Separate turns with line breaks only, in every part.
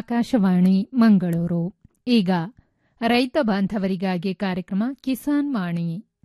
ಆಕಾಶವಾಣಿ ಮಂಗಳೂರು ಈಗ ರೈತ ಬಾಂಧವರಿಗಾಗಿ ಕಾರ್ಯಕ್ರಮ ಕಿಸಾನ್ ವಾಣಿ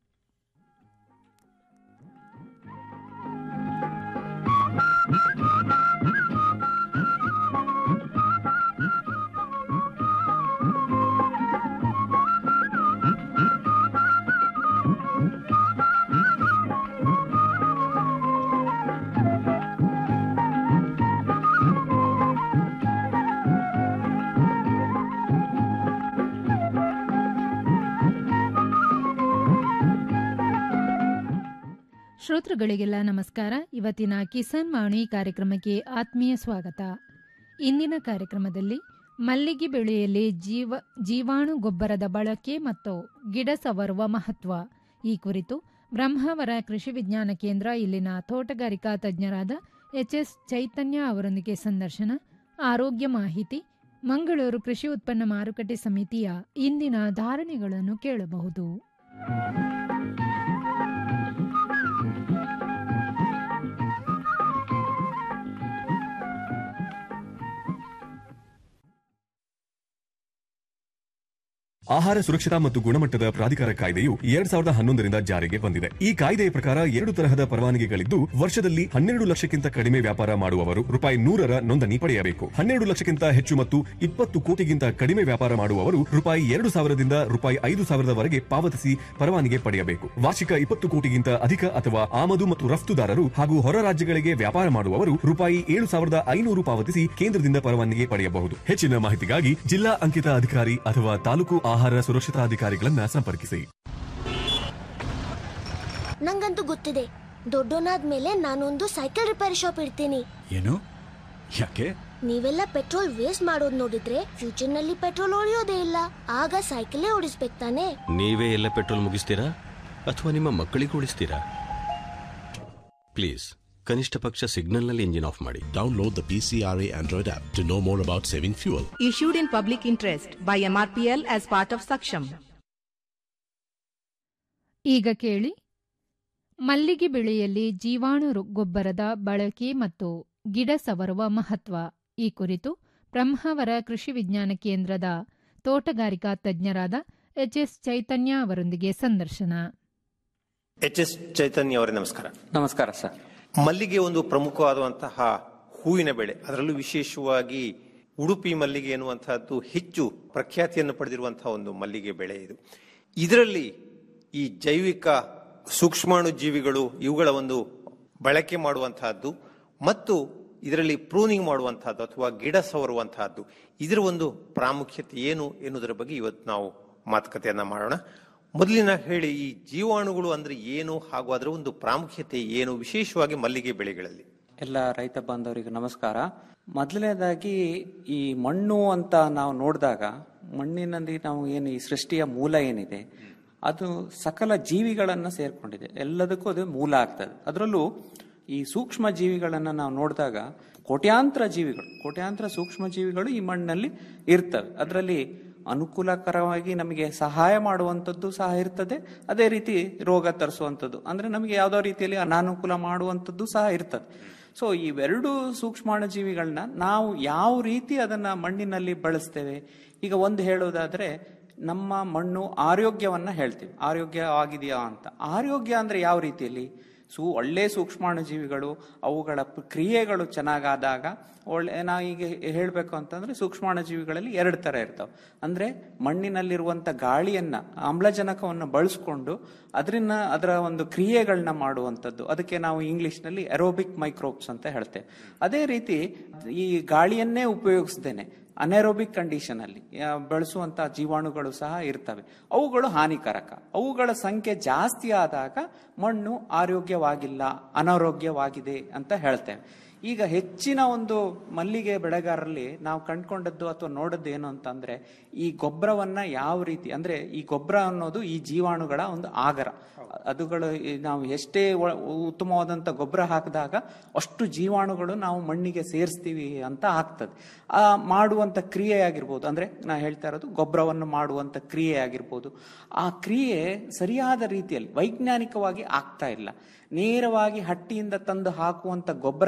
ಶ್ರೋತೃಗಳಿಗೆಲ್ಲ ನಮಸ್ಕಾರ ಇವತ್ತಿನ ಕಿಸಾನ್ ವಾಣಿ ಕಾರ್ಯಕ್ರಮಕ್ಕೆ ಆತ್ಮೀಯ ಸ್ವಾಗತ ಇಂದಿನ ಕಾರ್ಯಕ್ರಮದಲ್ಲಿ ಮಲ್ಲಿಗೆ ಬೆಳೆಯಲ್ಲಿ ಜೀವ ಜೀವಾಣು ಗೊಬ್ಬರದ ಬಳಕೆ ಮತ್ತು ಗಿಡ ಸವರುವ ಮಹತ್ವ ಈ ಕುರಿತು ಬ್ರಹ್ಮಾವರ ಕೃಷಿ ವಿಜ್ಞಾನ ಕೇಂದ್ರ ಇಲ್ಲಿನ ತೋಟಗಾರಿಕಾ ತಜ್ಞರಾದ ಎಚ್ ಎಸ್ ಚೈತನ್ಯ ಅವರೊಂದಿಗೆ ಸಂದರ್ಶನ ಆರೋಗ್ಯ ಮಾಹಿತಿ ಮಂಗಳೂರು ಕೃಷಿ ಉತ್ಪನ್ನ ಮಾರುಕಟ್ಟೆ ಸಮಿತಿಯ ಇಂದಿನ ಧಾರಣೆಗಳನ್ನು ಕೇಳಬಹುದು
ಆಹಾರ ಸುರಕ್ಷತಾ ಮತ್ತು ಗುಣಮಟ್ಟದ ಪ್ರಾಧಿಕಾರ ಕಾಯ್ದೆಯು ಎರಡ್ ಸಾವಿರದ ಹನ್ನೊಂದರಿಂದ ಜಾರಿಗೆ ಬಂದಿದೆ ಈ ಕಾಯ್ದೆಯ ಪ್ರಕಾರ ಎರಡು ತರಹದ ಪರವಾನಗಿಗಳಿದ್ದು ವರ್ಷದಲ್ಲಿ ಹನ್ನೆರಡು ಲಕ್ಷಕ್ಕಿಂತ ಕಡಿಮೆ ವ್ಯಾಪಾರ ಮಾಡುವವರು ರೂಪಾಯಿ ನೂರರ ನೋಂದಣಿ ಪಡೆಯಬೇಕು ಹನ್ನೆರಡು ಲಕ್ಷಕ್ಕಿಂತ ಹೆಚ್ಚು ಮತ್ತು ಇಪ್ಪತ್ತು ಕೋಟಿಗಿಂತ ಕಡಿಮೆ ವ್ಯಾಪಾರ ಮಾಡುವವರು ರೂಪಾಯಿ ಎರಡು ಸಾವಿರದಿಂದ ರೂಪಾಯಿ ಐದು ಸಾವಿರದವರೆಗೆ ಪಾವತಿಸಿ ಪರವಾನಗಿ ಪಡೆಯಬೇಕು ವಾರ್ಷಿಕ ಇಪ್ಪತ್ತು ಕೋಟಿಗಿಂತ ಅಧಿಕ ಅಥವಾ ಆಮದು ಮತ್ತು ರಫ್ತುದಾರರು ಹಾಗೂ ಹೊರ ರಾಜ್ಯಗಳಿಗೆ ವ್ಯಾಪಾರ ಮಾಡುವವರು ರೂಪಾಯಿ ಏಳು ಸಾವಿರದ ಐನೂರು ಪಾವತಿಸಿ ಕೇಂದ್ರದಿಂದ ಪರವಾನಗಿ ಪಡೆಯಬಹುದು ಹೆಚ್ಚಿನ ಮಾಹಿತಿಗಾಗಿ ಜಿಲ್ಲಾ ಅಂಕಿತ ಅಧಿಕಾರಿ ಅಥವಾ ತಾಲೂಕು ಆಹಾರ ಸುರಕ್ಷತಾ ಅಧಿಕಾರಿಗಳನ್ನ ಸಂಪರ್ಕಿಸಿ
ನಂಗಂತೂ ಗೊತ್ತಿದೆ ದೊಡ್ಡೋನಾದ್ಮೇಲೆ ನಾನೊಂದು ಸೈಕಲ್ ರಿಪೇರಿ ಶಾಪ್ ಇಡ್ತೀನಿ
ಏನು ಯಾಕೆ
ನೀವೆಲ್ಲ ಪೆಟ್ರೋಲ್ ವೇಸ್ಟ್ ಮಾಡೋದ್ ನೋಡಿದ್ರೆ ಫ್ಯೂಚರ್ ನಲ್ಲಿ ಪೆಟ್ರೋಲ್ ಉಳಿಯೋದೇ ಇಲ್ಲ ಆಗ ಸೈಕಲೇ ಓಡಿಸ್ಬೇಕು ತಾನೆ
ನೀವೇ ಎಲ್ಲ ಪೆಟ್ರೋಲ್ ಮುಗಿಸ್ತೀರಾ ಅಥವಾ ನಿಮ್ಮ ಮಕ್ಕಳಿಗೆ ಉಳಿಸ್ತೀರಾ ಪ್ಲೀಸ್ ಕನಿಷ್ಠ ಪಕ್ಷ ಸಿಗ್ನಲ್ನಲ್ಲಿ ಇಂಜಿನ್ ಆಫ್ ಮಾಡಿ
Download the PCRA Android app to know more about saving fuel.
issued in public interest by MRPL as part of Saksham.
ಈಗ ಕೇಳಿ ಮಲ್ಲಿಗೆ ಬೆಳೆಯಲ್ಲಿ ಜೀವಾಣು ರು- ಗೊಬ್ಬರದ ಬಳಕೆ ಮತ್ತು ಗಿಡ ಸವರುವ ಮಹತ್ವ ಈ ಕುರಿತು ಬ್ರಹ್ಮಾವರ ಕೃಷಿ ವಿಜ್ಞಾನ ಕೇಂದ್ರದ ತೋಟಗಾರಿಕಾ ತಜ್ಞರಾದ ಎಚ್ ಎಸ್ ಚೈತನ್ಯ ಅವರೊಂದಿಗೆ ಸಂದರ್ಶನ
ಎಚ್ ಎಸ್ ಚೈತನ್ಯ ಅವರೇ ನಮಸ್ಕಾರ
ನಮಸ್ಕಾರ ಸರ್
ಮಲ್ಲಿಗೆ ಒಂದು ಪ್ರಮುಖವಾದಂತಹ ಹೂವಿನ ಬೆಳೆ ಅದರಲ್ಲೂ ವಿಶೇಷವಾಗಿ ಉಡುಪಿ ಮಲ್ಲಿಗೆ ಎನ್ನುವಂತಹದ್ದು ಹೆಚ್ಚು ಪ್ರಖ್ಯಾತಿಯನ್ನು ಪಡೆದಿರುವಂತಹ ಒಂದು ಮಲ್ಲಿಗೆ ಬೆಳೆ ಇದು ಇದರಲ್ಲಿ ಈ ಜೈವಿಕ ಸೂಕ್ಷ್ಮಾಣು ಜೀವಿಗಳು ಇವುಗಳ ಒಂದು ಬಳಕೆ ಮಾಡುವಂತಹದ್ದು ಮತ್ತು ಇದರಲ್ಲಿ ಪ್ರೂನಿಂಗ್ ಮಾಡುವಂತಹದ್ದು ಅಥವಾ ಗಿಡ ಸವರುವಂತಹದ್ದು ಇದರ ಒಂದು ಪ್ರಾಮುಖ್ಯತೆ ಏನು ಎನ್ನುವುದರ ಬಗ್ಗೆ ಇವತ್ತು ನಾವು ಮಾತುಕತೆಯನ್ನ ಮಾಡೋಣ ಮೊದಲಿನ ಹೇಳಿ ಈ ಜೀವಾಣುಗಳು ಅಂದ್ರೆ ಏನು ಹಾಗೂ ಅದರ ಒಂದು ಪ್ರಾಮುಖ್ಯತೆ ಏನು ವಿಶೇಷವಾಗಿ ಮಲ್ಲಿಗೆ ಬೆಳೆಗಳಲ್ಲಿ
ಎಲ್ಲ ರೈತ ಬಾಂಧವರಿಗೆ ನಮಸ್ಕಾರ ಮೊದಲನೇದಾಗಿ ಈ ಮಣ್ಣು ಅಂತ ನಾವು ನೋಡಿದಾಗ ಮಣ್ಣಿನಲ್ಲಿ ನಾವು ಏನು ಈ ಸೃಷ್ಟಿಯ ಮೂಲ ಏನಿದೆ ಅದು ಸಕಲ ಜೀವಿಗಳನ್ನು ಸೇರ್ಕೊಂಡಿದೆ ಎಲ್ಲದಕ್ಕೂ ಅದು ಮೂಲ ಆಗ್ತದೆ ಅದರಲ್ಲೂ ಈ ಸೂಕ್ಷ್ಮ ಜೀವಿಗಳನ್ನು ನಾವು ನೋಡಿದಾಗ ಕೋಟ್ಯಾಂತರ ಜೀವಿಗಳು ಕೋಟ್ಯಾಂತರ ಸೂಕ್ಷ್ಮ ಜೀವಿಗಳು ಈ ಮಣ್ಣಲ್ಲಿ ಇರ್ತವೆ ಅದರಲ್ಲಿ ಅನುಕೂಲಕರವಾಗಿ ನಮಗೆ ಸಹಾಯ ಮಾಡುವಂಥದ್ದು ಸಹ ಇರ್ತದೆ ಅದೇ ರೀತಿ ರೋಗ ತರಿಸುವಂಥದ್ದು ಅಂದ್ರೆ ನಮಗೆ ಯಾವುದೋ ರೀತಿಯಲ್ಲಿ ಅನಾನುಕೂಲ ಮಾಡುವಂಥದ್ದು ಸಹ ಇರ್ತದೆ ಸೊ ಇವೆರಡು ಸೂಕ್ಷ್ಮಾಣು ಜೀವಿಗಳನ್ನ ನಾವು ಯಾವ ರೀತಿ ಅದನ್ನ ಮಣ್ಣಿನಲ್ಲಿ ಬಳಸ್ತೇವೆ ಈಗ ಒಂದು ಹೇಳೋದಾದ್ರೆ ನಮ್ಮ ಮಣ್ಣು ಆರೋಗ್ಯವನ್ನ ಹೇಳ್ತೀವಿ ಆರೋಗ್ಯ ಆಗಿದೆಯಾ ಅಂತ ಆರೋಗ್ಯ ಅಂದ್ರೆ ಯಾವ ರೀತಿಯಲ್ಲಿ ಸು ಒಳ್ಳೆ ಸೂಕ್ಷ್ಮಾಣು ಜೀವಿಗಳು ಅವುಗಳ ಪ್- ಕ್ರಿಯೆಗಳು ಚೆನ್ನಾಗಾದಾಗ ಒಳ್ಳೆ ನಾವು ಈಗ ಹೇಳಬೇಕು ಅಂತಂದ್ರೆ ಸೂಕ್ಷ್ಮಾಣು ಜೀವಿಗಳಲ್ಲಿ ಎರಡು ತರ ಇರ್ತಾವೆ ಅಂದ್ರೆ ಮಣ್ಣಿನಲ್ಲಿರುವಂತ ಗಾಳಿಯನ್ನ ಆಮ್ಲಜನಕವನ್ನು ಬಳಸ್ಕೊಂಡು ಅದರಿಂದ ಅದರ ಒಂದು ಕ್ರಿಯೆಗಳನ್ನ ಮಾಡುವಂಥದ್ದು ಅದಕ್ಕೆ ನಾವು ಇಂಗ್ಲಿಷ್ನಲ್ಲಿ ಎರೋಬಿಕ್ ಮೈಕ್ರೋಬ್ಸ್ ಅಂತ ಹೇಳ್ತೇವೆ ಅದೇ ರೀತಿ ಈ ಗಾಳಿಯನ್ನೇ ಉಪಯೋಗಿಸ್ದೇನೆ ಅನೆರೋಬಿಕ್ ಕಂಡೀಷನ್ ಅಲ್ಲಿ ಆ, ಬೆಳೆಸುವಂತ ಜೀವಾಣುಗಳು ಸಹ ಇರ್ತವೆ ಅವುಗಳು ಹಾನಿಕಾರಕ ಅವುಗಳ ಸಂಖ್ಯೆ ಜಾಸ್ತಿ ಆದಾಗ ಮಣ್ಣು ಆರೋಗ್ಯವಾಗಿಲ್ಲ ಅನಾರೋಗ್ಯವಾಗಿದೆ ಅಂತ ಹೇಳ್ತೇವೆ ಈಗ ಹೆಚ್ಚಿನ ಒಂದು ಮಲ್ಲಿಗೆ ಬೆಳೆಗಾರರಲ್ಲಿ ನಾವು ಕಂಡ್ಕೊಂಡದ್ದು ಅಥವಾ ನೋಡದ್ದು ಏನು ಅಂತಂದ್ರೆ ಈ ಗೊಬ್ಬರವನ್ನ ಯಾವ ರೀತಿ ಅಂದ್ರೆ ಈ ಗೊಬ್ಬರ ಅನ್ನೋದು ಈ ಜೀವಾಣುಗಳ ಒಂದು ಆಗರ ಅದುಗಳು ಈ ನಾವು ಎಷ್ಟೇ ಒ- ಉತ್ತಮವಾದಂತ ಗೊಬ್ಬರ ಹಾಕಿದಾಗ ಅಷ್ಟು ಜೀವಾಣುಗಳು ನಾವು ಮಣ್ಣಿಗೆ ಸೇರಿಸ್ತೀವಿ ಅಂತ ಆಗ್ತದೆ ಆ ಮಾಡುವಂತ ಕ್ರಿಯೆ ಆಗಿರ್ಬೋದು ಅಂದ್ರೆ ನಾ ಹೇಳ್ತಾ ಇರೋದು ಗೊಬ್ಬರವನ್ನು ಮಾಡುವಂತ ಕ್ರಿಯೆ ಆಗಿರ್ಬೋದು ಆ ಕ್ರಿಯೆ ಸರಿಯಾದ ರೀತಿಯಲ್ಲಿ ವೈಜ್ಞಾನಿಕವಾಗಿ ಆಗ್ತಾ ಇಲ್ಲ ನೇರವಾಗಿ ಹಟ್ಟಿಯಿಂದ ತಂದು ಹಾಕುವಂತ ಗೊಬ್ಬರದಲ್ಲಿ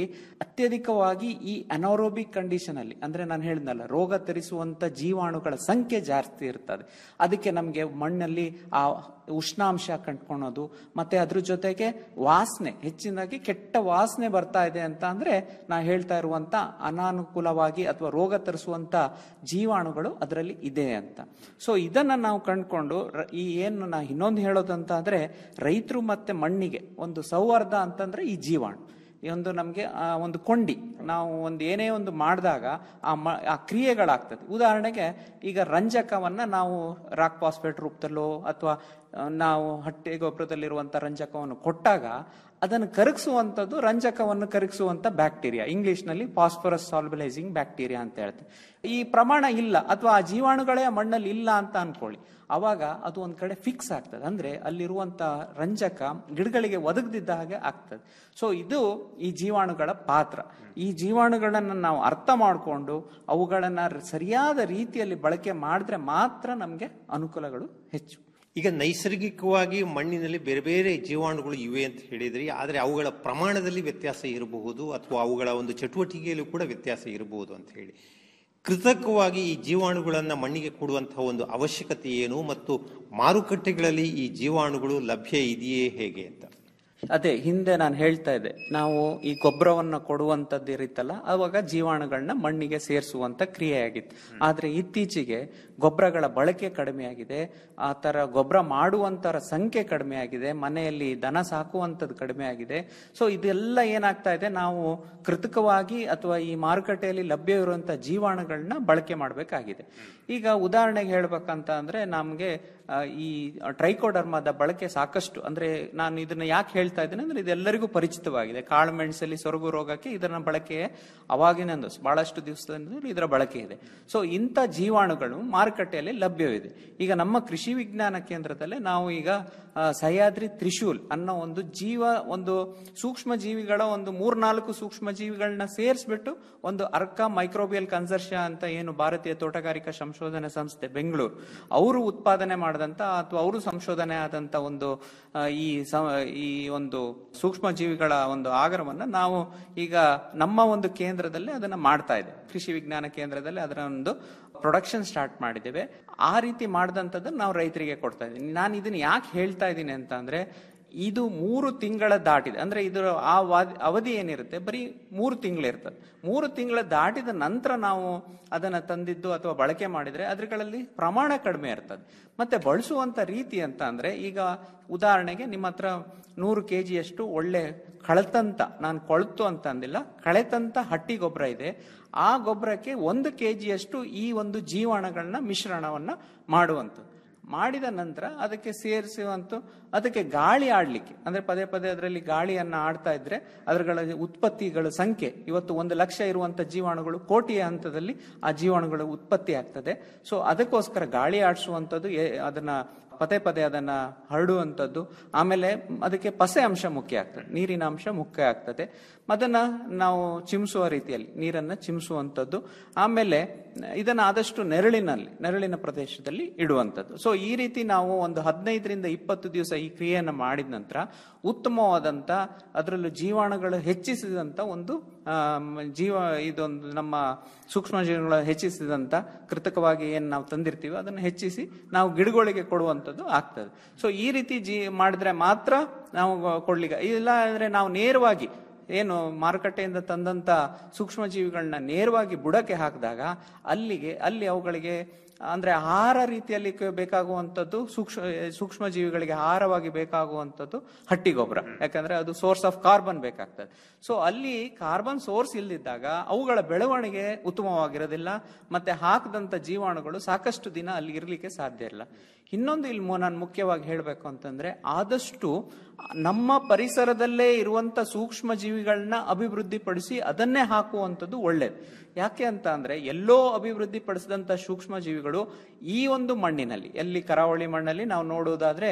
ಅತ್ಯಧಿಕವಾಗಿ ಈ ಅನಾರೋಬಿಕ್ ಕಂಡೀಷನ್ ಅಲ್ಲಿ ಅಂದ್ರೆ ನಾನು ಹೇಳಿದ್ನಲ್ಲ ರೋಗ ತರಿಸುವಂತ ಜೀವಾಣುಗಳ ಸಂಖ್ಯೆ ಜಾಸ್ತಿ ಇರ್ತದೆ ಅದಕ್ಕೆ ನಮಗೆ ಮಣ್ಣಲ್ಲಿ ಆ ಉಷ್ಣಾಂಶ ಕಂಡ್ಕೊಳೋದು ಮತ್ತೆ ಅದ್ರ ಜೊತೆಗೆ ವಾಸನೆ ಹೆಚ್ಚಿನಾಗಿ ಕೆಟ್ಟ ವಾಸನೆ ಬರ್ತಾ ಇದೆ ಅಂತ ಅಂದ್ರೆ ನಾ ಹೇಳ್ತಾ ಇರುವಂತ ಅನಾನುಕೂಲವಾಗಿ ಅಥವಾ ರೋಗ ತರಿಸುವಂತ ಜೀವಾಣುಗಳು ಅದರಲ್ಲಿ ಇದೆ ಅಂತ ಸೊ ಇದನ್ನ ನಾವು ಕಂಡ್ಕೊಂಡು ರ- ಈ ಏನು ನಾ ಇನ್ನೊಂದು ಹೇಳೋದಂತ ಅಂದ್ರೆ ರೈತರು ಮತ್ತೆ ಮಣ್ಣಿಗೆ ಒಂದು ಸೌಹಾರ್ದ ಅಂತಂದ್ರೆ ಈ ಜೀವಾಣು ಈ ಒಂದು ನಮಗೆ ಒಂದು ಕೊಂಡಿ ನಾವು ಒಂದು ಏನೇ ಒಂದು ಮಾಡಿದಾಗ ಆ ಮ ಆ ಕ್ರಿಯೆಗಳಾಗ್ತದೆ ಉದಾಹರಣೆಗೆ ಈಗ ರಂಜಕವನ್ನ ನಾವು ರಾಕ್ ಫಾಸ್ಫೇಟ್ ರೂಪದಲ್ಲೋ ಅಥವಾ ನಾವು ಹಟ್ಟಿ ಗೊಬ್ಬರದಲ್ಲಿರುವಂಥ ರಂಜಕವನ್ನು ಕೊಟ್ಟಾಗ ಅದನ್ನು ಕರಗಿಸುವಂಥದ್ದು ರಂಜಕವನ್ನು ಕರಗಿಸುವಂಥ ಬ್ಯಾಕ್ಟೀರಿಯಾ ಇಂಗ್ಲಿಷ್ನಲ್ಲಿ ಫಾಸ್ಫರಸ್ ಸಾಲ್ಬಲೈಸಿಂಗ್ ಬ್ಯಾಕ್ಟೀರಿಯಾ ಅಂತ ಹೇಳ್ತೇವೆ ಈ ಪ್ರಮಾಣ ಇಲ್ಲ ಅಥವಾ ಆ ಜೀವಾಣುಗಳೇ ಆ ಮಣ್ಣಲ್ಲಿ ಇಲ್ಲ ಅಂತ ಅನ್ಕೊಳ್ಳಿ ಅವಾಗ ಅದು ಒಂದ್ ಕಡೆ ಫಿಕ್ಸ್ ಆಗ್ತದೆ ಅಂದ್ರೆ ಅಲ್ಲಿರುವಂತ ರಂಜಕ ಗಿಡಗಳಿಗೆ ಒದಗದಿದ್ದ ಹಾಗೆ ಆಗ್ತದೆ ಸೊ ಇದು ಈ ಜೀವಾಣುಗಳ ಪಾತ್ರ ಈ ಜೀವಾಣುಗಳನ್ನ ನಾವು ಅರ್ಥ ಮಾಡಿಕೊಂಡು ಅವುಗಳನ್ನ ಸರಿಯಾದ ರೀತಿಯಲ್ಲಿ ಬಳಕೆ ಮಾಡಿದ್ರೆ ಮಾತ್ರ ನಮಗೆ ಅನುಕೂಲಗಳು ಹೆಚ್ಚು
ಈಗ ನೈಸರ್ಗಿಕವಾಗಿ ಮಣ್ಣಿನಲ್ಲಿ ಬೇರೆ ಬೇರೆ ಜೀವಾಣುಗಳು ಇವೆ ಅಂತ ಹೇಳಿದ್ರಿ ಆದರೆ ಅವುಗಳ ಪ್ರಮಾಣದಲ್ಲಿ ವ್ಯತ್ಯಾಸ ಇರಬಹುದು ಅಥವಾ ಅವುಗಳ ಒಂದು ಚಟುವಟಿಕೆಯಲ್ಲೂ ಕೂಡ ವ್ಯತ್ಯಾಸ ಇರಬಹುದು ಅಂತ ಹೇಳಿ ಕೃತಕವಾಗಿ ಈ ಜೀವಾಣುಗಳನ್ನು ಮಣ್ಣಿಗೆ ಕೊಡುವಂತಹ ಒಂದು ಅವಶ್ಯಕತೆ ಏನು ಮತ್ತು ಮಾರುಕಟ್ಟೆಗಳಲ್ಲಿ ಈ ಜೀವಾಣುಗಳು ಲಭ್ಯ ಇದೆಯೇ ಹೇಗೆ ಅಂತ
ಅದೇ ಹಿಂದೆ ನಾನು ಹೇಳ್ತಾ ಇದ್ದೆ ನಾವು ಈ ಗೊಬ್ಬರವನ್ನ ಕೊಡುವಂತದ್ದು ಇರುತ್ತಲ್ಲ ಅವಾಗ ಜೀವಾಣುಗಳನ್ನ ಮಣ್ಣಿಗೆ ಸೇರಿಸುವಂತ ಕ್ರಿಯೆಯಾಗಿತ್ತು ಆದ್ರೆ ಇತ್ತೀಚೆಗೆ ಗೊಬ್ಬರಗಳ ಬಳಕೆ ಕಡಿಮೆ ಆಗಿದೆ ಆ ತರ ಗೊಬ್ಬರ ಮಾಡುವಂತರ ಸಂಖ್ಯೆ ಕಡಿಮೆ ಆಗಿದೆ ಮನೆಯಲ್ಲಿ ದನ ಸಾಕುವಂಥದ್ದು ಕಡಿಮೆ ಆಗಿದೆ ಸೊ ಇದೆಲ್ಲ ಏನಾಗ್ತಾ ಇದೆ ನಾವು ಕೃತಕವಾಗಿ ಅಥವಾ ಈ ಮಾರುಕಟ್ಟೆಯಲ್ಲಿ ಲಭ್ಯ ಇರುವಂತಹ ಜೀವಾಣುಗಳನ್ನ ಬಳಕೆ ಮಾಡಬೇಕಾಗಿದೆ ಈಗ ಉದಾಹರಣೆಗೆ ಹೇಳ್ಬೇಕಂತ ಅಂದ್ರೆ ನಮಗೆ ಈ ಟ್ರೈಕೋಡರ್ಮದ ಬಳಕೆ ಸಾಕಷ್ಟು ಅಂದ್ರೆ ನಾನು ಇದನ್ನ ಯಾಕೆ ಹೇಳ್ತಾ ಇದ್ದೇನೆ ಅಂದ್ರೆ ಇದೆಲ್ಲರಿಗೂ ಪರಿಚಿತವಾಗಿದೆ ಕಾಳು ಮೆಣಸಲ್ಲಿ ಸೊರಗು ರೋಗಕ್ಕೆ ಇದರ ಬಳಕೆ ಅವಾಗಿನಿಂದ ಬಹಳಷ್ಟು ದಿವಸದಿಂದ ಇದರ ಬಳಕೆ ಇದೆ ಸೊ ಇಂಥ ಜೀವಾಣುಗಳು ಮಾರುಕಟ್ಟೆಯಲ್ಲಿ ಲಭ್ಯವಿದೆ ಈಗ ನಮ್ಮ ಕೃಷಿ ವಿಜ್ಞಾನ ಕೇಂದ್ರದಲ್ಲೇ ನಾವು ಈಗ ಆ, ಸಹ್ಯಾದ್ರಿ ತ್ರಿಶೂಲ್ ಅನ್ನೋ ಒಂದು ಜೀವ ಒಂದು ಸೂಕ್ಷ್ಮ ಜೀವಿಗಳ ಒಂದು ಮೂರ್ನಾಲ್ಕು ಸೂಕ್ಷ್ಮ ಜೀವಿಗಳನ್ನ ಸೇರಿಸ್ಬಿಟ್ಟು ಒಂದು ಅರ್ಕ ಮೈಕ್ರೋಬಿಯಲ್ ಕನ್ಸರ್ಷಿಯಾ ಅಂತ ಏನು ಭಾರತೀಯ ತೋಟಗಾರಿಕಾ ಸಂಶೋಧನಾ ಸಂಸ್ಥೆ ಬೆಂಗಳೂರು ಅವರು ಉತ್ಪಾದನೆ ಮಾಡಿದಂತ ಅಥವಾ ಅವರು ಸಂಶೋಧನೆ ಆದಂತ ಒಂದು ಆ, ಈ ಸ- ಈ ಒಂದು ಸೂಕ್ಷ್ಮ ಜೀವಿಗಳ ಒಂದು ಆಗರವನ್ನ ನಾವು ಈಗ ನಮ್ಮ ಒಂದು ಕೇಂದ್ರದಲ್ಲಿ ಅದನ್ನ ಮಾಡ್ತಾ ಇದೆ ಕೃಷಿ ವಿಜ್ಞಾನ ಕೇಂದ್ರದಲ್ಲಿ ಅದರ ಒಂದು ಪ್ರೊಡಕ್ಷನ್ ಸ್ಟಾರ್ಟ್ ಮಾಡಿದ್ದೇವೆ ಆ ರೀತಿ ಮಾಡಿದಂಥದ್ದನ್ನು ನಾವು ರೈತರಿಗೆ ಕೊಡ್ತಾ ಇದ್ದೀನಿ ನಾನು ಇದನ್ನ ಯಾಕೆ ಹೇಳ್ತಾ ಇದ್ದೀನಿ ಅಂತ ಅಂದ್ರೆ ಇದು ಮೂರು ತಿಂಗಳ ದಾಟಿದೆ ಅಂದ್ರೆ ಇದರ ಆ ವಾದ್- ಅವಧಿ ಏನಿರುತ್ತೆ ಬರೀ ಮೂರು ತಿಂಗಳಿರ್ತದೆ ಮೂರು ತಿಂಗಳ ದಾಟಿದ ನಂತರ ನಾವು ಅದನ್ನ ತಂದಿದ್ದು ಅಥವಾ ಬಳಕೆ ಮಾಡಿದ್ರೆ ಅದ್ರಗಳಲ್ಲಿ ಪ್ರಮಾಣ ಕಡಿಮೆ ಇರ್ತದೆ ಮತ್ತೆ ಬಳಸುವಂತ ರೀತಿ ಅಂತ ಅಂದ್ರೆ ಈಗ ಉದಾಹರಣೆಗೆ ನಿಮ್ಮ ಹತ್ರ ನೂರು ಕೆ ಜಿಯಷ್ಟು ಒಳ್ಳೆ ಕಳತಂತ ನಾನು ಕೊಳ್ತು ಅಂತ ಅಂದಿಲ್ಲ ಕಳೆತಂತ ಹಟ್ಟಿ ಗೊಬ್ಬರ ಇದೆ ಆ ಗೊಬ್ಬರಕ್ಕೆ ಒಂದು ಕೆ ಜಿಯಷ್ಟು ಈ ಒಂದು ಜೀವಾಣುಗಳನ್ನ ಮಿಶ್ರಣವನ್ನ ಮಾಡುವಂಥದ್ದು ಮಾಡಿದ ನಂತರ ಅದಕ್ಕೆ ಸೇರಿಸುವಂತ ಅದಕ್ಕೆ ಗಾಳಿ ಆಡ್ಲಿಕ್ಕೆ ಅಂದ್ರೆ ಪದೇ ಪದೇ ಅದರಲ್ಲಿ ಗಾಳಿಯನ್ನ ಆಡ್ತಾ ಇದ್ರೆ ಅದರಗಳ ಉತ್ಪತ್ತಿಗಳ ಸಂಖ್ಯೆ ಇವತ್ತು ಒಂದು ಲಕ್ಷ ಇರುವಂತ ಜೀವಾಣುಗಳು ಕೋಟಿಯ ಹಂತದಲ್ಲಿ ಆ ಜೀವಾಣುಗಳು ಉತ್ಪತ್ತಿ ಆಗ್ತದೆ ಸೊ ಅದಕ್ಕೋಸ್ಕರ ಗಾಳಿ ಆಡಿಸುವಂಥದ್ದು ಏ- ಅದನ್ನ ಪದೇ ಪದೇ ಅದನ್ನ ಹರಡುವಂಥದ್ದು ಆಮೇಲೆ ಅದಕ್ಕೆ ಪಸೆ ಅಂಶ ಮುಖ್ಯ ಆಗ್ತದೆ ನೀರಿನ ಅಂಶ ಮುಖ್ಯ ಆಗ್ತದೆ ಅದನ್ನ ನಾವು ಚಿಮ್ಸುವ ರೀತಿಯಲ್ಲಿ ನೀರನ್ನ ಚಿಮ್ಸುವಂಥದ್ದು ಆಮೇಲೆ ಇದನ್ನ ಆದಷ್ಟು ನೆರಳಿನಲ್ಲಿ ನೆರಳಿನ ಪ್ರದೇಶದಲ್ಲಿ ಇಡುವಂಥದ್ದು ಸೊ ಈ ರೀತಿ ನಾವು ಒಂದು ಹದಿನೈದರಿಂದ ಇಪ್ಪತ್ತು ದಿವಸ ಈ ಕ್ರಿಯೆಯನ್ನು ಮಾಡಿದ ನಂತರ ಉತ್ತಮವಾದಂತ ಅದರಲ್ಲೂ ಜೀವಾಣುಗಳು ಹೆಚ್ಚಿಸಿದಂತ ಒಂದು ಆಮ್, ಜೀವ ಇದೊಂದು ನಮ್ಮ ಸೂಕ್ಷ್ಮ ಜೀವಿಗಳ ಹೆಚ್ಚಿಸಿದಂತ ಕೃತಕವಾಗಿ ಏನ್ ನಾವು ತಂದಿರ್ತೀವಿ ಅದನ್ನು ಹೆಚ್ಚಿಸಿ ನಾವು ಗಿಡಗಳಿಗೆ ಕೊಡುವಂಥದ್ದು ಆಗ್ತದೆ ಸೊ ಈ ರೀತಿ ಜೀ ಮಾಡಿದ್ರೆ ಮಾತ್ರ ನಾವು ಕೊಡ್ಲಿಕ್ಕೆ ಇಲ್ಲ ಅಂದ್ರೆ ನಾವು ನೇರವಾಗಿ ಏನು ಮಾರುಕಟ್ಟೆಯಿಂದ ತಂದಂತ ಸೂಕ್ಷ್ಮ ಜೀವಿಗಳನ್ನ ನೇರವಾಗಿ ಬುಡಕ್ಕೆ ಹಾಕಿದಾಗ ಅಲ್ಲಿಗೆ ಅಲ್ಲಿ ಅವುಗಳಿಗೆ ಅಂದ್ರೆ ಆಹಾರ ರೀತಿಯಲ್ಲಿ ಕ- ಬೇಕಾಗುವಂಥದ್ದು ಸೂಕ್ಷ್ಮ ಸೂಕ್ಷ್ಮ ಜೀವಿಗಳಿಗೆ ಆಹಾರವಾಗಿ ಬೇಕಾಗುವಂಥದ್ದು ಹಟ್ಟಿ ಗೊಬ್ಬರ ಯಾಕಂದ್ರೆ ಅದು ಸೋರ್ಸ್ ಆಫ್ ಕಾರ್ಬನ್ ಬೇಕಾಗ್ತದೆ ಸೊ ಅಲ್ಲಿ ಕಾರ್ಬನ್ ಸೋರ್ಸ್ ಇಲ್ಲದಿದ್ದಾಗ ಅವುಗಳ ಬೆಳವಣಿಗೆ ಉತ್ತಮವಾಗಿರೋದಿಲ್ಲ ಮತ್ತೆ ಹಾಕದಂತ ಜೀವಾಣುಗಳು ಸಾಕಷ್ಟು ದಿನ ಅಲ್ಲಿ ಇರಲಿಕ್ಕೆ ಸಾಧ್ಯ ಇಲ್ಲ ಇನ್ನೊಂದು ಇಲ್ಲಿ ಮು- ನಾನು ಮುಖ್ಯವಾಗಿ ಹೇಳಬೇಕು ಅಂತಂದ್ರೆ ಆದಷ್ಟು ನಮ್ಮ ಪರಿಸರದಲ್ಲೇ ಇರುವಂತ ಸೂಕ್ಷ್ಮ ಜೀವಿಗಳನ್ನ ಅಭಿವೃದ್ಧಿಪಡಿಸಿ ಅದನ್ನೇ ಹಾಕುವಂಥದ್ದು ಒಳ್ಳೇದು ಯಾಕೆ ಅಂತ ಅಂದ್ರೆ ಎಲ್ಲೋ ಅಭಿವೃದ್ಧಿ ಪಡಿಸಿದಂತ ಸೂಕ್ಷ್ಮ ಜೀವಿಗಳು ಈ ಒಂದು ಮಣ್ಣಿನಲ್ಲಿ ಎಲ್ಲಿ ಕರಾವಳಿ ಮಣ್ಣಲ್ಲಿ ನಾವು ನೋಡುವುದಾದ್ರೆ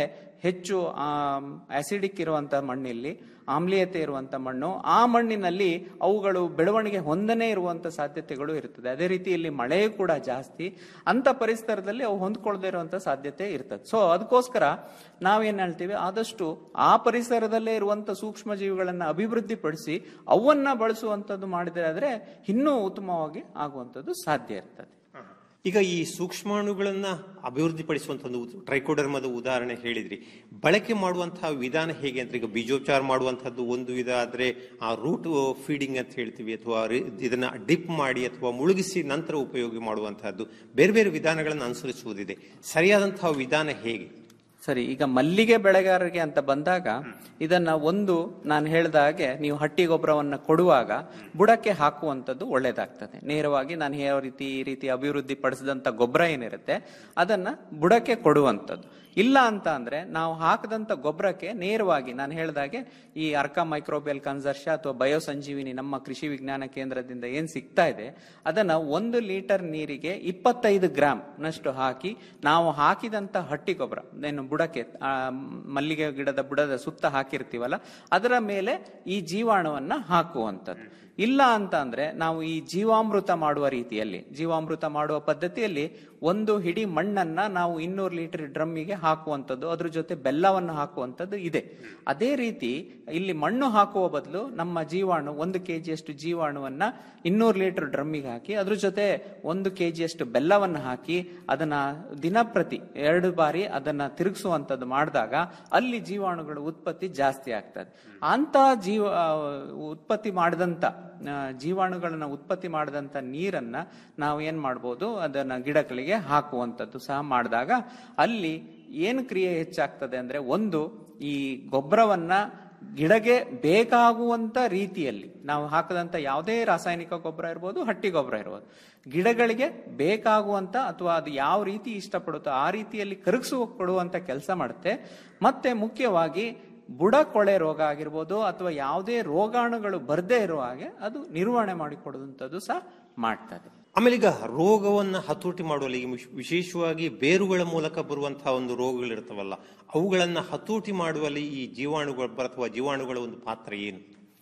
ಹೆಚ್ಚು ಆಸಿಡಿಕ್ ಇರುವಂತಹ ಮಣ್ಣಿಲ್ಲಿ ಆಮ್ಲೀಯತೆ ಇರುವಂತ ಮಣ್ಣು ಆ ಮಣ್ಣಿನಲ್ಲಿ ಅವುಗಳು ಬೆಳವಣಿಗೆ ಹೊಂದನೇ ಇರುವಂತ ಸಾಧ್ಯತೆಗಳು ಇರ್ತದೆ ಅದೇ ರೀತಿ ಇಲ್ಲಿ ಮಳೆಯೂ ಕೂಡ ಜಾಸ್ತಿ ಅಂತ ಪರಿಸರದಲ್ಲಿ ಅವು ಹೊಂದ್ಕೊಳ್ಳದೆ ಇರುವಂತ ಸಾಧ್ಯತೆ ಇರ್ತದೆ ಸೊ ಅದಕ್ಕೋಸ್ಕರ ನಾವೇನ್ ಹೇಳ್ತೀವಿ ಆದಷ್ಟು ಆ ಪರಿಸರದಲ್ಲೇ ಇರುವಂತ ಸೂಕ್ಷ್ಮ ಜೀವಿಗಳನ್ನ ಅಭಿವೃದ್ಧಿಪಡಿಸಿ ಅವನ್ನ ಬಳಸುವಂತದ್ದು ಮಾಡಿದ್ರೆ ಆದ್ರೆ ಇನ್ನೂ ಉತ್ತಮವಾಗಿ ಆಗುವಂತದ್ದು ಸಾಧ್ಯ ಇರ್ತದೆ
ಈಗ ಈ ಸೂಕ್ಷ್ಮಾಣುಗಳನ್ನ ಅಭಿವೃದ್ಧಿಪಡಿಸುವಂತ ಒಂದು ಟ್ರೈಕೋಡರ್ಮದ ಉದಾಹರಣೆ ಹೇಳಿದ್ರಿ ಬಳಕೆ ಮಾಡುವಂತಹ ವಿಧಾನ ಹೇಗೆ ಅಂತ ಈಗ ಬೀಜೋಪಚಾರ ಮಾಡುವಂತಹದ್ದು ಒಂದು ವಿಧ ಆದ್ರೆ ಆ ರೂಟ್ ಫೀಡಿಂಗ್ ಅಂತ ಹೇಳ್ತೀವಿ ಅಥವಾ ರಿ- ಇದನ್ನ ಡಿಪ್ ಮಾಡಿ ಅಥವಾ ಮುಳುಗಿಸಿ ನಂತರ ಉಪಯೋಗ ಮಾಡುವಂತಹದ್ದು ಬೇರೆ ಬೇರೆ ವಿಧಾನಗಳನ್ನು ಅನುಸರಿಸುವುದಿದೆ ಸರಿಯಾದಂತಹ ವಿಧಾನ ಹೇಗೆ
ಸರಿ ಈಗ ಮಲ್ಲಿಗೆ ಬೆಳೆಗಾರರಿಗೆ ಅಂತ ಬಂದಾಗ ಇದನ್ನ ಒಂದು ನಾನು ಹೇಳಿದ ಹಾಗೆ ನೀವು ಹಟ್ಟಿ ಗೊಬ್ಬರವನ್ನ ಕೊಡುವಾಗ ಬುಡಕ್ಕೆ ಹಾಕುವಂಥದ್ದು ಒಳ್ಳೇದಾಗ್ತದೆ ನೇರವಾಗಿ ನಾನು ಯಾವ ರೀತಿ ಈ ರೀತಿ ಅಭಿವೃದ್ಧಿ ಪಡಿಸಿದಂತ ಗೊಬ್ಬರ ಏನಿರುತ್ತೆ ಅದನ್ನ ಬುಡಕ್ಕೆ ಕೊಡುವಂಥದ್ದು ಇಲ್ಲ ಅಂತ ಅಂದ್ರೆ ನಾವು ಹಾಕದಂತ ಗೊಬ್ಬರಕ್ಕೆ ನೇರವಾಗಿ ನಾನು ಹೇಳಿದಾಗೆ ಈ ಅರ್ಕ ಮೈಕ್ರೋಬಿಯಲ್ ಕನ್ಸರ್ಷ ಅಥವಾ ಬಯೋಸಂಜೀವಿನಿ ನಮ್ಮ ಕೃಷಿ ವಿಜ್ಞಾನ ಕೇಂದ್ರದಿಂದ ಏನ್ ಸಿಗ್ತಾ ಇದೆ ಅದನ್ನ ಒಂದು ಲೀಟರ್ ನೀರಿಗೆ ಇಪ್ಪತ್ತೈದು ಗ್ರಾಮ್ ನಷ್ಟು ಹಾಕಿ ನಾವು ಹಾಕಿದಂತ ಹಟ್ಟಿ ಗೊಬ್ಬರ ಏನು ಬುಡಕ್ಕೆ ಆ, ಮಲ್ಲಿಗೆ ಗಿಡದ ಬುಡದ ಸುತ್ತ ಹಾಕಿರ್ತೀವಲ್ಲ ಅದರ ಮೇಲೆ ಈ ಜೀವಾಣುವನ್ನ ಹಾಕುವಂಥದ್ದು ಇಲ್ಲ ಅಂತ ಅಂದ್ರೆ ನಾವು ಈ ಜೀವಾಮೃತ ಮಾಡುವ ರೀತಿಯಲ್ಲಿ ಜೀವಾಮೃತ ಮಾಡುವ ಪದ್ಧತಿಯಲ್ಲಿ ಒಂದು ಹಿಡಿ ಮಣ್ಣನ್ನ ನಾವು ಇನ್ನೂರು ಲೀಟರ್ ಡ್ರಮ್ಮಿಗೆ ಹಾಕುವಂಥದ್ದು ಅದ್ರ ಜೊತೆ ಬೆಲ್ಲವನ್ನು ಹಾಕುವಂಥದ್ದು ಇದೆ ಅದೇ ರೀತಿ ಇಲ್ಲಿ ಮಣ್ಣು ಹಾಕುವ ಬದಲು ನಮ್ಮ ಜೀವಾಣು ಒಂದು ಕೆಜಿಯಷ್ಟು ಜೀವಾಣುವನ್ನ ಇನ್ನೂರು ಲೀಟರ್ ಡ್ರಮ್ಮಿಗೆ ಹಾಕಿ ಅದ್ರ ಜೊತೆ ಒಂದು ಕೆಜಿಯಷ್ಟು ಬೆಲ್ಲವನ್ನು ಹಾಕಿ ಅದನ್ನ ದಿನಪ್ರತಿ ಎರಡು ಬಾರಿ ಅದನ್ನ ತಿರುಗಿಸುವಂಥದ್ದು ಮಾಡಿದಾಗ ಅಲ್ಲಿ ಜೀವಾಣುಗಳ ಉತ್ಪತ್ತಿ ಜಾಸ್ತಿ ಆಗ್ತದೆ ಅಂತ ಜೀವ ಆ, ಉತ್ಪತ್ತಿ ಮಾಡಿದಂತ ಆ, ಜೀವಾಣುಗಳನ್ನ ಉತ್ಪತ್ತಿ ಮಾಡಿದಂತ ನೀರನ್ನ ನಾವು ಏನ್ ಮಾಡ್ಬೋದು ಅದನ್ನ ಗಿಡಗಳಿಗೆ ಹಾಕುವಂಥದ್ದು ಸಹ ಮಾಡಿದಾಗ ಅಲ್ಲಿ ಏನು ಕ್ರಿಯೆ ಹೆಚ್ಚಾಗ್ತದೆ ಅಂದ್ರೆ ಒಂದು ಈ ಗೊಬ್ಬರವನ್ನ ಗಿಡಗೆ ಬೇಕಾಗುವಂತ ರೀತಿಯಲ್ಲಿ ನಾವು ಹಾಕದಂತ ಯಾವುದೇ ರಾಸಾಯನಿಕ ಗೊಬ್ಬರ ಇರ್ಬೋದು ಹಟ್ಟಿ ಗೊಬ್ಬರ ಇರ್ಬೋದು ಗಿಡಗಳಿಗೆ ಬೇಕಾಗುವಂತ ಅಥವಾ ಅದು ಯಾವ ರೀತಿ ಇಷ್ಟಪಡುತ್ತೋ ಆ ರೀತಿಯಲ್ಲಿ ಕರಗಿಸು ಕೊಡುವಂತ ಕೆಲಸ ಮಾಡುತ್ತೆ ಮತ್ತೆ ಮುಖ್ಯವಾಗಿ ಬುಡ ಕೊಳೆ ರೋಗ ಆಗಿರ್ಬೋದು ಅಥವಾ ಯಾವುದೇ ರೋಗಾಣುಗಳು ಬರದೇ ಇರುವ ಹಾಗೆ ಅದು ನಿರ್ವಹಣೆ ಮಾಡಿಕೊಡುವಂಥದ್ದು ಸಹ ಮಾಡ್ತದೆ
ಆಮೇಲೆ ಈಗ ರೋಗವನ್ನ ಹತೋಟಿ ಮಾಡುವಲ್ಲಿ ಈಗ ವಿಶ್- ವಿಶೇಷವಾಗಿ ಬೇರುಗಳ ಮೂಲಕ ಬರುವಂತಹ ಒಂದು ರೋಗಗಳಿರ್ತಾವಲ್ಲ ಅವುಗಳನ್ನ ಹತೋಟಿ ಮಾಡುವಲ್ಲಿ ಈ ಜೀವಾಣುಗಳು ಅಥವಾ ಜೀವಾಣುಗಳ ಒಂದು ಪಾತ್ರ ಏನು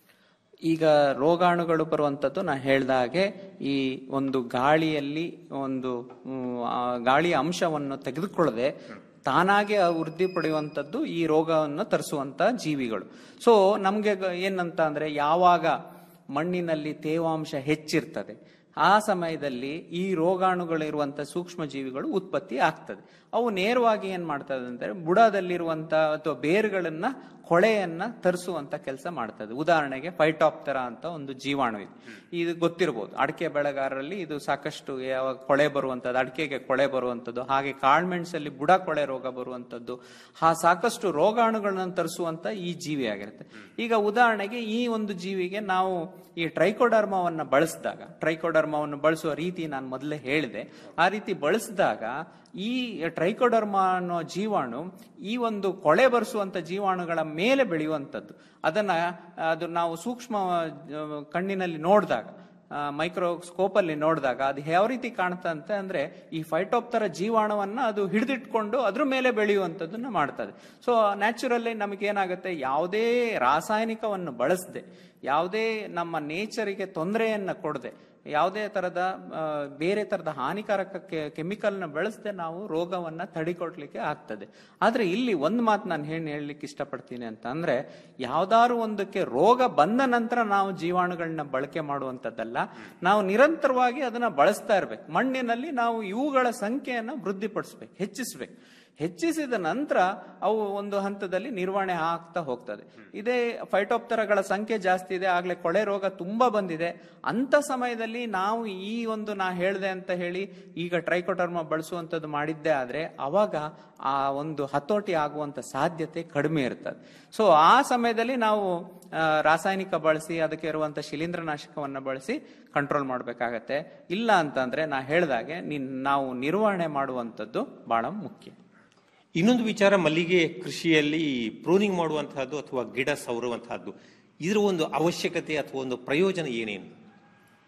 ಈಗ ರೋಗಾಣುಗಳು ಬರುವಂತದ್ದು ನಾ ಹೇಳ್ದ ಹಾಗೆ ಈ ಒಂದು ಗಾಳಿಯಲ್ಲಿ ಒಂದು ಮ್, ಆ ಗಾಳಿಯ ಅಂಶವನ್ನು ತೆಗೆದುಕೊಳ್ಳದೆ ತಾನಾಗೆ ಆ ವೃದ್ಧಿ ಪಡೆಯುವಂಥದ್ದು ಈ ರೋಗವನ್ನು ತರಿಸುವಂತ ಜೀವಿಗಳು ಸೊ ನಮ್ಗೆ ಗ- ಏನಂತ ಅಂದ್ರೆ ಯಾವಾಗ ಮಣ್ಣಿನಲ್ಲಿ ತೇವಾಂಶ ಹೆಚ್ಚಿರ್ತದೆ ಆ ಸಮಯದಲ್ಲಿ ಈ ರೋಗಾಣುಗಳಿರುವಂತ ಸೂಕ್ಷ್ಮ ಜೀವಿಗಳು ಉತ್ಪತ್ತಿ ಆಗ್ತದೆ ಅವು ನೇರವಾಗಿ ಏನ್ ಮಾಡ್ತದೆ ಅಂದ್ರೆ ಬುಡದಲ್ಲಿರುವಂತ ಅಥವಾ ಬೇರುಗಳನ್ನ ಕೊಳೆಯನ್ನ ತರಿಸುವಂತ ಕೆಲಸ ಮಾಡ್ತದೆ ಉದಾಹರಣೆಗೆ ಫೈಟಾಪ್ತರ ಅಂತ ಒಂದು ಜೀವಾಣು ಇದೆ ಇದು ಗೊತ್ತಿರಬಹುದು ಅಡಿಕೆ ಬೆಳೆಗಾರರಲ್ಲಿ ಇದು ಸಾಕಷ್ಟು ಯಾವ ಕೊಳೆ ಬರುವಂತದ್ದು ಅಡಿಕೆಗೆ ಕೊಳೆ ಬರುವಂತದ್ದು ಹಾಗೆ ಕಾಳ್ಮೆಣಸಲ್ಲಿ ಬುಡ ಕೊಳೆ ರೋಗ ಬರುವಂತದ್ದು ಆ ಸಾಕಷ್ಟು ರೋಗಾಣುಗಳನ್ನ ತರಿಸುವಂತ ಈ ಜೀವಿ ಆಗಿರುತ್ತೆ ಈಗ ಉದಾಹರಣೆಗೆ ಈ ಒಂದು ಜೀವಿಗೆ ನಾವು ಈ ಟ್ರೈಕೋಡರ್ಮವನ್ನ ಬಳಸಿದಾಗ ಟ್ರೈಕೋಡರ್ಮವನ್ನು ಬಳಸುವ ರೀತಿ ನಾನು ಮೊದಲೇ ಹೇಳಿದೆ ಆ ರೀತಿ ಬಳಸಿದಾಗ ಈ ಟ್ರೈಕೋಡರ್ಮ ಅನ್ನೋ ಜೀವಾಣು ಈ ಒಂದು ಕೊಳೆ ಬರೆಸುವಂತ ಜೀವಾಣುಗಳ ಮೇಲೆ ಬೆಳೆಯುವಂಥದ್ದು ಅದನ್ನ ಅದು ನಾವು ಸೂಕ್ಷ್ಮ ಆ, ಕಣ್ಣಿನಲ್ಲಿ ನೋಡಿದಾಗ ಮೈಕ್ರೋಸ್ಕೋಪ್ ಅಲ್ಲಿ ನೋಡಿದಾಗ ಅದು ಯಾವ ರೀತಿ ಕಾಣ್ತಂತೆ ಅಂದ್ರೆ ಈ ಫೈಟೋಪ್ತರ ಜೀವಾಣುವನ್ನ ಅದು ಹಿಡಿದಿಟ್ಕೊಂಡು ಅದ್ರ ಮೇಲೆ ಬೆಳೆಯುವಂಥದ್ದನ್ನ ಮಾಡ್ತದೆ ಸೊ ನ್ಯಾಚುರಲಿ ನಮಗೆ ಏನಾಗುತ್ತೆ ಯಾವುದೇ ರಾಸಾಯನಿಕವನ್ನು ಬಳಸದೆ ಯಾವುದೇ ನಮ್ಮ ನೇಚರಿಗೆ ತೊಂದರೆಯನ್ನ ಕೊಡದೆ ಯಾವುದೇ ತರದ ಆ, ಬೇರೆ ತರದ ಹಾನಿಕಾರಕ ಕೆಮಿಕಲ್ನ ಬಳಸದೆ ನಾವು ರೋಗವನ್ನ ತಡಿಕೊಡ್ಲಿಕ್ಕೆ ಆಗ್ತದೆ ಆದ್ರೆ ಇಲ್ಲಿ ಒಂದು ಮಾತು ನಾನು ಏನ್ ಹೇಳಲಿಕ್ಕೆ ಇಷ್ಟಪಡ್ತೀನಿ ಅಂತ ಅಂದ್ರೆ ಯಾವ್ದಾದ್ರು ಒಂದಕ್ಕೆ ರೋಗ ಬಂದ ನಂತರ ನಾವು ಜೀವಾಣುಗಳನ್ನ ಬಳಕೆ ಮಾಡುವಂತದ್ದಲ್ಲ ನಾವು ನಿರಂತರವಾಗಿ ಅದನ್ನ ಬಳಸ್ತಾ ಇರ್ಬೇಕು ಮಣ್ಣಿನಲ್ಲಿ ನಾವು ಇವುಗಳ ಸಂಖ್ಯೆಯನ್ನ ವೃದ್ಧಿಪಡಿಸ್ಬೇಕು ಹೆಚ್ಚಿಸ್ಬೇಕು ಹೆಚ್ಚಿಸಿದ ನಂತರ ಅವು ಒಂದು ಹಂತದಲ್ಲಿ ನಿರ್ವಹಣೆ ಆಗ್ತಾ ಹೋಗ್ತದೆ ಇದೇ ಫೈಟೋಪ್ತರಗಳ ಸಂಖ್ಯೆ ಜಾಸ್ತಿ ಇದೆ ಆಗ್ಲೇ ಕೊಳೆ ರೋಗ ತುಂಬಾ ಬಂದಿದೆ ಅಂತ ಸಮಯದಲ್ಲಿ ನಾವು ಈ ಒಂದು ನಾ ಹೇಳ್ದೆ ಅಂತ ಹೇಳಿ ಈಗ ಟ್ರೈಕೋಟರ್ಮ ಬಳಸುವಂತದ್ದು ಮಾಡಿದ್ದೆ ಆದ್ರೆ ಅವಾಗ ಆ ಒಂದು ಹತೋಟಿ ಆಗುವಂತ ಸಾಧ್ಯತೆ ಕಡಿಮೆ ಇರ್ತದೆ ಸೊ ಆ ಸಮಯದಲ್ಲಿ ನಾವು ಆ, ರಾಸಾಯನಿಕ ಬಳಸಿ ಅದಕ್ಕೆ ಇರುವಂತ ಶಿಲೀಂಧ್ರನಾಶಕವನ್ನ ಬಳಸಿ ಕಂಟ್ರೋಲ್ ಮಾಡಬೇಕಾಗತ್ತೆ ಇಲ್ಲ ಅಂತಂದ್ರೆ ನಾ ಹೇಳ್ದಾಗೆ ನಿನ್ ನಾವು ನಿರ್ವಹಣೆ ಮಾಡುವಂತದ್ದು ಬಹಳ ಮುಖ್ಯ
ಇನ್ನೊಂದು ವಿಚಾರ ಮಲ್ಲಿಗೆ ಕೃಷಿಯಲ್ಲಿ ಪ್ರೂನಿಂಗ್ ಮಾಡುವಂತಹದ್ದು ಅಥವಾ ಗಿಡ ಸವರುವಂತಹದ್ದು ಇದರ ಒಂದು ಅವಶ್ಯಕತೆ ಅಥವಾ ಒಂದು ಪ್ರಯೋಜನ ಏನೇನು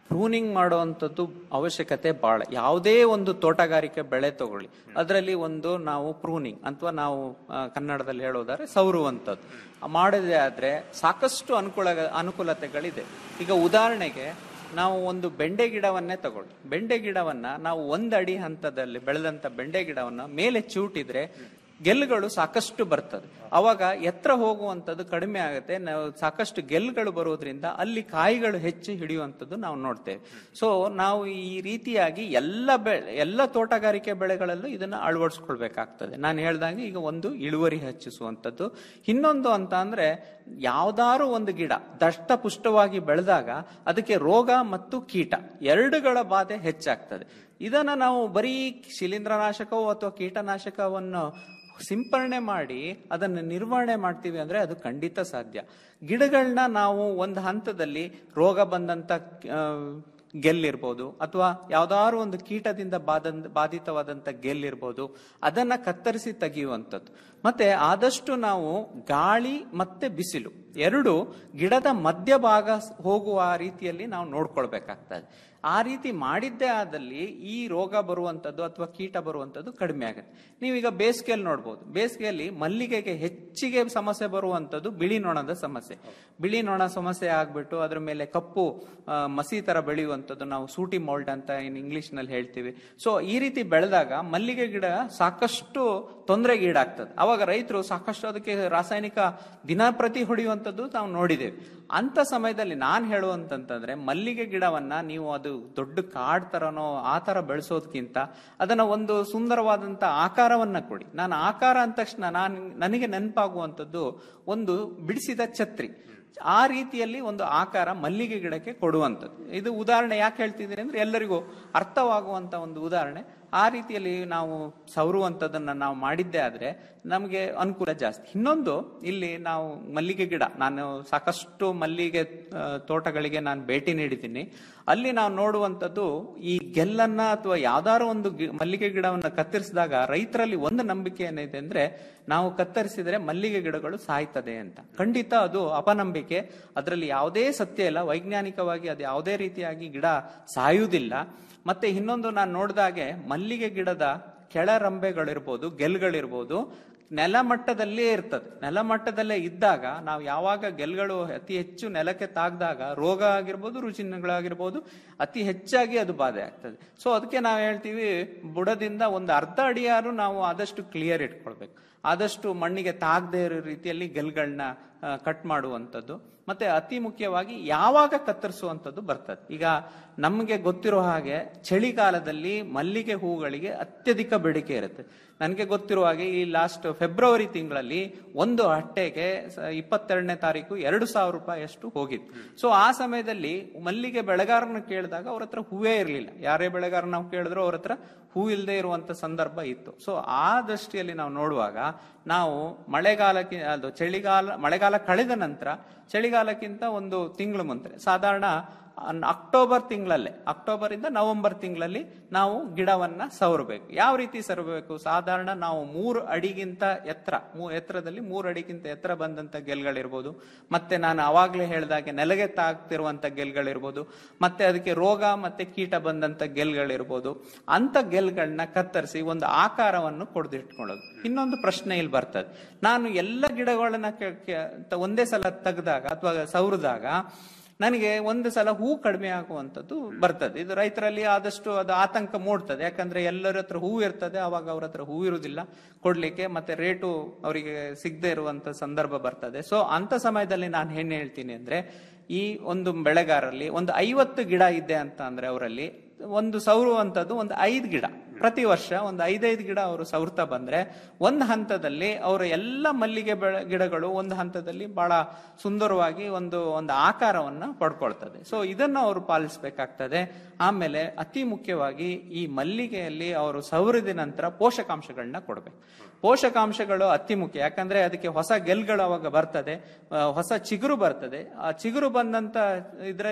ಪ್ರೂನಿಂಗ್ ಮಾಡುವಂಥದ್ದು ಅವಶ್ಯಕತೆ ಬಹಳ ಯಾವುದೇ ಒಂದು ತೋಟಗಾರಿಕೆ ಬೆಳೆ ತಗೊಳ್ಳಿ ಅದರಲ್ಲಿ ಒಂದು ನಾವು ಪ್ರೂನಿಂಗ್ ಅಥವಾ ನಾವು ಆ, ಕನ್ನಡದಲ್ಲಿ ಹೇಳೋದಾದ್ರೆ ಸವರುವಂಥದ್ದು ಮಾಡದೇ ಆದ್ರೆ ಸಾಕಷ್ಟು ಅನುಕೂಲ ಅನುಕೂಲತೆಗಳಿದೆ ಈಗ ಉದಾಹರಣೆಗೆ ನಾವು ಒಂದು ಬೆಂಡೆ ಗಿಡವನ್ನೇ ತಗೊಳ್ಳಿ ಬೆಂಡೆ ಗಿಡವನ್ನ ನಾವು ಒಂದು ಅಡಿ ಹಂತದಲ್ಲಿ ಬೆಳೆದಂತ ಬೆಂಡೆ ಗಿಡವನ್ನ ಮೇಲೆ ಚೂಟಿದ್ರೆ ಗೆಲ್ಲುಗಳು ಸಾಕಷ್ಟು ಬರ್ತದೆ ಅವಾಗ ಎತ್ತರ ಹೋಗುವಂಥದ್ದು ಕಡಿಮೆ ಆಗುತ್ತೆ ನಾವು ಸಾಕಷ್ಟು ಗೆಲ್ಲುಗಳು ಬರೋದ್ರಿಂದ ಅಲ್ಲಿ ಕಾಯಿಗಳು ಹೆಚ್ಚು ಹಿಡಿಯುವಂಥದ್ದು ನಾವು ನೋಡ್ತೇವೆ ಸೊ ನಾವು ಈ ರೀತಿಯಾಗಿ ಎಲ್ಲ ಬೆಳೆ ಎಲ್ಲ ತೋಟಗಾರಿಕೆ ಬೆಳೆಗಳಲ್ಲೂ ಇದನ್ನ ಅಳವಡಿಸ್ಕೊಳ್ಬೇಕಾಗ್ತದೆ ನಾನು ಹೇಳ್ದಂಗೆ ಈಗ ಒಂದು ಇಳುವರಿ ಹೆಚ್ಚಿಸುವಂಥದ್ದು ಇನ್ನೊಂದು ಅಂತ ಅಂದ್ರೆ ಯಾವ್ದಾರು ಒಂದು ಗಿಡ ದಷ್ಟ ಪುಷ್ಟವಾಗಿ ಬೆಳೆದಾಗ ಅದಕ್ಕೆ ರೋಗ ಮತ್ತು ಕೀಟ ಎರಡುಗಳ ಬಾಧೆ ಹೆಚ್ಚಾಗ್ತದೆ ಇದನ್ನ ನಾವು ಬರೀ ಶಿಲೀಂಧ್ರನಾಶಕವೋ ಅಥವಾ ಕೀಟನಾಶಕವನ್ನು ಸಿಂಪರಣೆ ಮಾಡಿ ಅದನ್ನು ನಿರ್ವಹಣೆ ಮಾಡ್ತೀವಿ ಅಂದ್ರೆ ಅದು ಖಂಡಿತ ಸಾಧ್ಯ ಗಿಡಗಳನ್ನ ನಾವು ಒಂದು ಹಂತದಲ್ಲಿ ರೋಗ ಬಂದಂತ ಆ, ಗೆಲ್ಲಿರ್ಬೋದು ಅಥವಾ ಯಾವ್ದಾದ್ರು ಒಂದು ಕೀಟದಿಂದ ಬಾಧ ಬಾಧಿತವಾದಂತ ಗೆಲ್ಲಿರ್ಬೋದು ಅದನ್ನ ಕತ್ತರಿಸಿ ತೆಗೆಯುವಂಥದ್ದು ಮತ್ತೆ ಆದಷ್ಟು ನಾವು ಗಾಳಿ ಮತ್ತೆ ಬಿಸಿಲು ಎರಡು ಗಿಡದ ಮಧ್ಯಭಾಗ ಹೋಗುವ ರೀತಿಯಲ್ಲಿ ನಾವು ನೋಡ್ಕೊಳ್ಬೇಕಾಗ್ತದೆ ಆ ರೀತಿ ಮಾಡಿದ್ದೇ ಆದಲ್ಲಿ ಈ ರೋಗ ಬರುವಂಥದ್ದು ಅಥವಾ ಕೀಟ ಬರುವಂಥದ್ದು ಕಡಿಮೆ ಆಗುತ್ತೆ ನೀವೀಗ ಬೇಸಿಗೆಯಲ್ಲಿ ನೋಡ್ಬೋದು ಬೇಸಿಗೆಯಲ್ಲಿ ಮಲ್ಲಿಗೆಗೆ ಹೆಚ್ಚಿಗೆ ಸಮಸ್ಯೆ ಬರುವಂಥದ್ದು ಬಿಳಿ ನೊಣದ ಸಮಸ್ಯೆ ಬಿಳಿ ನೊಣ ಸಮಸ್ಯೆ ಆಗ್ಬಿಟ್ಟು ಅದ್ರ ಮೇಲೆ ಕಪ್ಪು ಆ, ಮಸಿ ತರ ಬೆಳೆಯುವಂಥದ್ದು ನಾವು ಸೂಟಿ ಮೋಲ್ಡ್ ಅಂತ ಇನ್ ಇಂಗ್ಲಿಷ್ ನಲ್ಲಿ ಹೇಳ್ತೀವಿ ಸೊ ಈ ರೀತಿ ಬೆಳೆದಾಗ ಮಲ್ಲಿಗೆ ಗಿಡ ಸಾಕಷ್ಟು ತೊಂದರೆಗೆ ಈಡಾಗ್ತದೆ ಅವಾಗ ರೈತರು ಸಾಕಷ್ಟು ಅದಕ್ಕೆ ರಾಸಾಯನಿಕ ದಿನಪ್ರತಿ ಹೊಡೆಯುವಂಥದ್ದು ನಾವು ನೋಡಿದ್ದೇವೆ ಅಂತ ಸಮಯದಲ್ಲಿ ನಾನು ಹೇಳುವಂತಂತಂದ್ರೆ ಮಲ್ಲಿಗೆ ಗಿಡವನ್ನ ನೀವು ಅದು ದೊಡ್ಡ ಕಾಡ್ ತರನೋ ಆ ತರ ಬೆಳೆಸೋದಕ್ಕಿಂತ ಅದನ್ನ ಒಂದು ಸುಂದರವಾದಂತ ಆಕಾರವನ್ನ ಕೊಡಿ ನಾನು ಆಕಾರ ಅಂದ ತಕ್ಷಣ ನಾನು ನನಗೆ ನೆನಪಾಗುವಂಥದ್ದು ಒಂದು ಬಿಡಿಸಿದ ಛತ್ರಿ ಆ ರೀತಿಯಲ್ಲಿ ಒಂದು ಆಕಾರ ಮಲ್ಲಿಗೆ ಗಿಡಕ್ಕೆ ಕೊಡುವಂಥದ್ದು ಇದು ಉದಾಹರಣೆ ಯಾಕೆ ಹೇಳ್ತಿದ್ದೀನಿ ಅಂದ್ರೆ ಎಲ್ಲರಿಗೂ ಅರ್ಥವಾಗುವಂತ ಒಂದು ಉದಾಹರಣೆ ಆ ರೀತಿಯಲ್ಲಿ ನಾವು ಸವರುವಂಥದ್ದನ್ನ ನಾವು ಮಾಡಿದ್ದೇ ಆದ್ರೆ ನಮಗೆ ಅನುಕೂಲ ಜಾಸ್ತಿ ಇನ್ನೊಂದು ಇಲ್ಲಿ ನಾವು ಮಲ್ಲಿಗೆ ಗಿಡ ನಾನು ಸಾಕಷ್ಟು ಮಲ್ಲಿಗೆ ಆ, ತೋಟಗಳಿಗೆ ನಾನು ಭೇಟಿ ನೀಡಿದ್ದೀನಿ ಅಲ್ಲಿ ನಾವು ನೋಡುವಂಥದ್ದು ಈ ಗೆಲ್ಲನ್ನ ಅಥವಾ ಯಾವ್ದಾದ್ರು ಒಂದು ಗಿ- ಮಲ್ಲಿಗೆ ಗಿಡವನ್ನ ಕತ್ತರಿಸಿದಾಗ ರೈತರಲ್ಲಿ ಒಂದು ನಂಬಿಕೆ ಏನಿದೆ ಅಂದ್ರೆ ನಾವು ಕತ್ತರಿಸಿದ್ರೆ ಮಲ್ಲಿಗೆ ಗಿಡಗಳು ಸಾಯ್ತದೆ ಅಂತ ಖಂಡಿತ ಅದು ಅಪನಂಬಿಕೆ ಅದರಲ್ಲಿ ಯಾವುದೇ ಸತ್ಯ ಇಲ್ಲ ವೈಜ್ಞಾನಿಕವಾಗಿ ಅದು ಯಾವುದೇ ರೀತಿಯಾಗಿ ಗಿಡ ಸಾಯುವುದಿಲ್ಲ ಮತ್ತೆ ಇನ್ನೊಂದು ನಾನು ನೋಡಿದಾಗೆ ಮಲ್ಲಿಗೆ ಗಿಡದ ಕೆಳರಂಬೆಗಳಿರ್ಬೋದು ಗೆಲ್ಗಳಿರ್ಬೋದು ನೆಲಮಟ್ಟದಲ್ಲೇ ಇರ್ತದೆ ನೆಲಮಟ್ಟದಲ್ಲೇ ಇದ್ದಾಗ ನಾವು ಯಾವಾಗ ಗೆಲ್ಗಳು ಅತಿ ಹೆಚ್ಚು ನೆಲಕ್ಕೆ ತಾಗ್ದಾಗ ರೋಗ ಆಗಿರ್ಬೋದು ರುಚಿನಗಳಾಗಿರ್ಬೋದು ಅತಿ ಹೆಚ್ಚಾಗಿ ಅದು ಬಾಧೆ ಆಗ್ತದೆ ಸೊ ಅದಕ್ಕೆ ನಾವು ಹೇಳ್ತೀವಿ ಬುಡದಿಂದ ಒಂದು ಅರ್ಧ ಅಡಿಯಾರು ನಾವು ಆದಷ್ಟು ಕ್ಲಿಯರ್ ಇಟ್ಕೊಳ್ಬೇಕು ಆದಷ್ಟು ಮಣ್ಣಿಗೆ ತಾಗದೇ ಇರೋ ರೀತಿಯಲ್ಲಿ ಗೆಲ್ಗಳನ್ನ ಕಟ್ ಮಾಡುವಂಥದ್ದು ಮತ್ತೆ ಅತಿ ಮುಖ್ಯವಾಗಿ ಯಾವಾಗ ಕತ್ತರಿಸುವಂಥದ್ದು ಬರ್ತದೆ ಈಗ ನಮಗೆ ಗೊತ್ತಿರೋ ಹಾಗೆ ಚಳಿಗಾಲದಲ್ಲಿ ಮಲ್ಲಿಗೆ ಹೂಗಳಿಗೆ ಅತ್ಯಧಿಕ ಬೇಡಿಕೆ ಇರುತ್ತೆ ನನಗೆ ಗೊತ್ತಿರುವ ಹಾಗೆ ಈ ಲಾಸ್ಟ್ ಫೆಬ್ರವರಿ ತಿಂಗಳಲ್ಲಿ ಒಂದು ಹಟ್ಟೆಗೆ ಸ- ಇಪ್ಪತ್ತೆರಡನೇ ತಾರೀಕು ಎರಡು ಸಾವಿರ ರೂಪಾಯಿ ಅಷ್ಟು ಹೋಗಿತ್ತು ಸೊ ಆ ಸಮಯದಲ್ಲಿ ಮಲ್ಲಿಗೆ ಬೆಳೆಗಾರನ ಕೇಳಿದಾಗ ಅವ್ರ ಹತ್ರ ಹೂವೇ ಇರಲಿಲ್ಲ ಯಾರೇ ಬೆಳೆಗಾರ ನಾವು ಕೇಳಿದ್ರು ಅವ್ರ ಹತ್ರ ಹೂ ಇಲ್ಲದೆ ಇರುವಂತ ಸಂದರ್ಭ ಇತ್ತು ಸೊ ಆ ದೃಷ್ಟಿಯಲ್ಲಿ ನಾವು ನೋಡುವಾಗ ನಾವು ಮಳೆಗಾಲಕ್ಕೆ ಅದು ಚಳಿಗಾಲ ಮಳೆಗಾಲ ಕಳೆದ ನಂತರ ಚಳಿಗಾಲಕ್ಕಿಂತ ಒಂದು ತಿಂಗಳು ಮುಂದೆ ಸಾಧಾರಣ ಅನ್- ಅಕ್ಟೋಬರ್ ತಿಂಗಳಲ್ಲೇ ಅಕ್ಟೋಬರ್ ಇಂದ ನವೆಂಬರ್ ತಿಂಗಳಲ್ಲಿ ನಾವು ಗಿಡವನ್ನ ಸವರಬೇಕು ಯಾವ ರೀತಿ ಸವರಬೇಕು ಸಾಧಾರಣ ನಾವು ಮೂರು ಅಡಿಗಿಂತ ಎತ್ತರ ಮೂ ಎತ್ತರದಲ್ಲಿ ಮೂರು ಅಡಿಗಿಂತ ಎತ್ತರ ಬಂದಂತ ಗೆಲ್ಗಳಿರ್ಬೋದು ಮತ್ತೆ ನಾನು ಅವಾಗ್ಲೇ ಹೇಳ್ದಾಗೆ ನೆಲಗೆ ತಾಗ್ತಿರುವಂತ ಗೆಲ್ಗಳಿರ್ಬೋದು ಮತ್ತೆ ಅದಕ್ಕೆ ರೋಗ ಮತ್ತೆ ಕೀಟ ಬಂದಂತ ಗೆಲ್ಗಳಿರ್ಬೋದು ಅಂತ ಗೆಲ್ಗಳನ್ನ ಕತ್ತರಿಸಿ ಒಂದು ಆಕಾರವನ್ನು ಕೊಡ್ದಿಟ್ಕೊಳ್ಳೋದು ಇನ್ನೊಂದು ಪ್ರಶ್ನೆ ಇಲ್ಲಿ ಬರ್ತದೆ ನಾನು ಎಲ್ಲ ಗಿಡಗಳನ್ನ ಕೆ- ಕೆ- ತ- ಒಂದೇ ಸಲ ತೆಗೆದಾಗ ಅಥವಾ ಸವರಿದಾಗ ನನಗೆ ಒಂದು ಸಲ ಹೂ ಕಡಿಮೆ ಆಗುವಂಥದ್ದು ಬರ್ತದೆ ಇದು ರೈತರಲ್ಲಿ ಆದಷ್ಟು ಅದು ಆತಂಕ ಮೂಡ್ತದೆ ಯಾಕಂದ್ರೆ ಎಲ್ಲರ ಹತ್ರ ಹೂ ಇರ್ತದೆ ಅವಾಗ ಅವ್ರ ಹತ್ರ ಹೂ ಇರುವುದಿಲ್ಲ ಕೊಡ್ಲಿಕ್ಕೆ ಮತ್ತೆ ರೇಟು ಅವರಿಗೆ ಸಿಗದೆ ಇರುವಂತ ಸಂದರ್ಭ ಬರ್ತದೆ ಸೊ ಅಂತ ಸಮಯದಲ್ಲಿ ನಾನು ಏನ್ ಹೇಳ್ತೀನಿ ಅಂದ್ರೆ ಈ ಒಂದು ಬೆಳೆಗಾರರಲ್ಲಿ ಒಂದು ಐವತ್ತು ಗಿಡ ಇದೆ ಅಂತ ಅಂದ್ರೆ ಅವರಲ್ಲಿ ಒಂದು ಸೌರುವಂಥದ್ದು ಒಂದು ಐದು ಗಿಡ ಪ್ರತಿ ವರ್ಷ ಒಂದು ಐದೈದು ಗಿಡ ಅವರು ಸವರ್ತಾ ಬಂದ್ರೆ ಒಂದು ಹಂತದಲ್ಲಿ ಅವರ ಎಲ್ಲ ಮಲ್ಲಿಗೆ ಬೆಳೆ ಗಿಡಗಳು ಒಂದು ಹಂತದಲ್ಲಿ ಬಹಳ ಸುಂದರವಾಗಿ ಒಂದು ಒಂದು ಆಕಾರವನ್ನ ಪಡ್ಕೊಳ್ತದೆ ಸೊ ಇದನ್ನು ಅವರು ಪಾಲಿಸಬೇಕಾಗ್ತದೆ ಆಮೇಲೆ ಅತಿ ಮುಖ್ಯವಾಗಿ ಈ ಮಲ್ಲಿಗೆಯಲ್ಲಿ ಅವರು ಸವರಿದ ನಂತರ ಪೋಷಕಾಂಶಗಳನ್ನ ಕೊಡಬೇಕು ಪೋಷಕಾಂಶಗಳು ಅತಿ ಮುಖ್ಯ ಯಾಕಂದ್ರೆ ಅದಕ್ಕೆ ಹೊಸ ಗೆಲ್ಗಳು ಅವಾಗ ಬರ್ತದೆ ಆ, ಹೊಸ ಚಿಗುರು ಬರ್ತದೆ ಆ ಚಿಗುರು ಬಂದಂತ ಇದರಲ್ಲಿ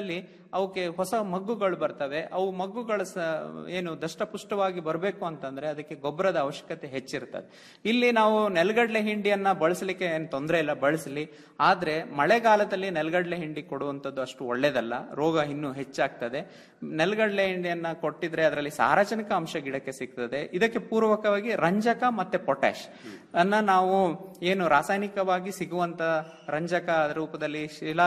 ಅವಕ್ಕೆ ಹೊಸ ಮಗ್ಗುಗಳು ಬರ್ತವೆ ಅವು ಮಗ್ಗುಗಳ ಸ ಏನು ದಷ್ಟಪುಷ್ಟವಾಗಿ ಬರಬೇಕು ಅಂತಂದ್ರೆ ಅದಕ್ಕೆ ಗೊಬ್ಬರದ ಅವಶ್ಯಕತೆ ಹೆಚ್ಚಿರ್ತದೆ ಇಲ್ಲಿ ನಾವು ನೆಲಗಡಲೆ ಹಿಂಡಿಯನ್ನ ಬಳಸಲಿಕ್ಕೆ ಏನು ತೊಂದರೆ ಇಲ್ಲ ಬಳಸಲಿ ಆದ್ರೆ ಮಳೆಗಾಲದಲ್ಲಿ ನೆಲಗಡಲೆ ಹಿಂಡಿ ಕೊಡುವಂಥದ್ದು ಅಷ್ಟು ಒಳ್ಳೇದಲ್ಲ ರೋಗ ಇನ್ನೂ ಹೆಚ್ಚಾಗ್ತದೆ ನೆಲಗಡಲೆ ಹಿಂಡಿಯನ್ನ ಕೊಟ್ಟಿದ್ರೆ ಅದರಲ್ಲಿ ಸಾರಜನಕ ಅಂಶ ಗಿಡಕ್ಕೆ ಸಿಗ್ತದೆ ಇದಕ್ಕೆ ಪೂರ್ವಕವಾಗಿ ರಂಜಕ ಮತ್ತೆ ಪೊಟ್ಯಾಶ್ ಅನ್ನ ನಾವು ಏನು ರಾಸಾಯನಿಕವಾಗಿ ಸಿಗುವಂತ ರಂಜಕ ರೂಪದಲ್ಲಿ ಶಿಲಾ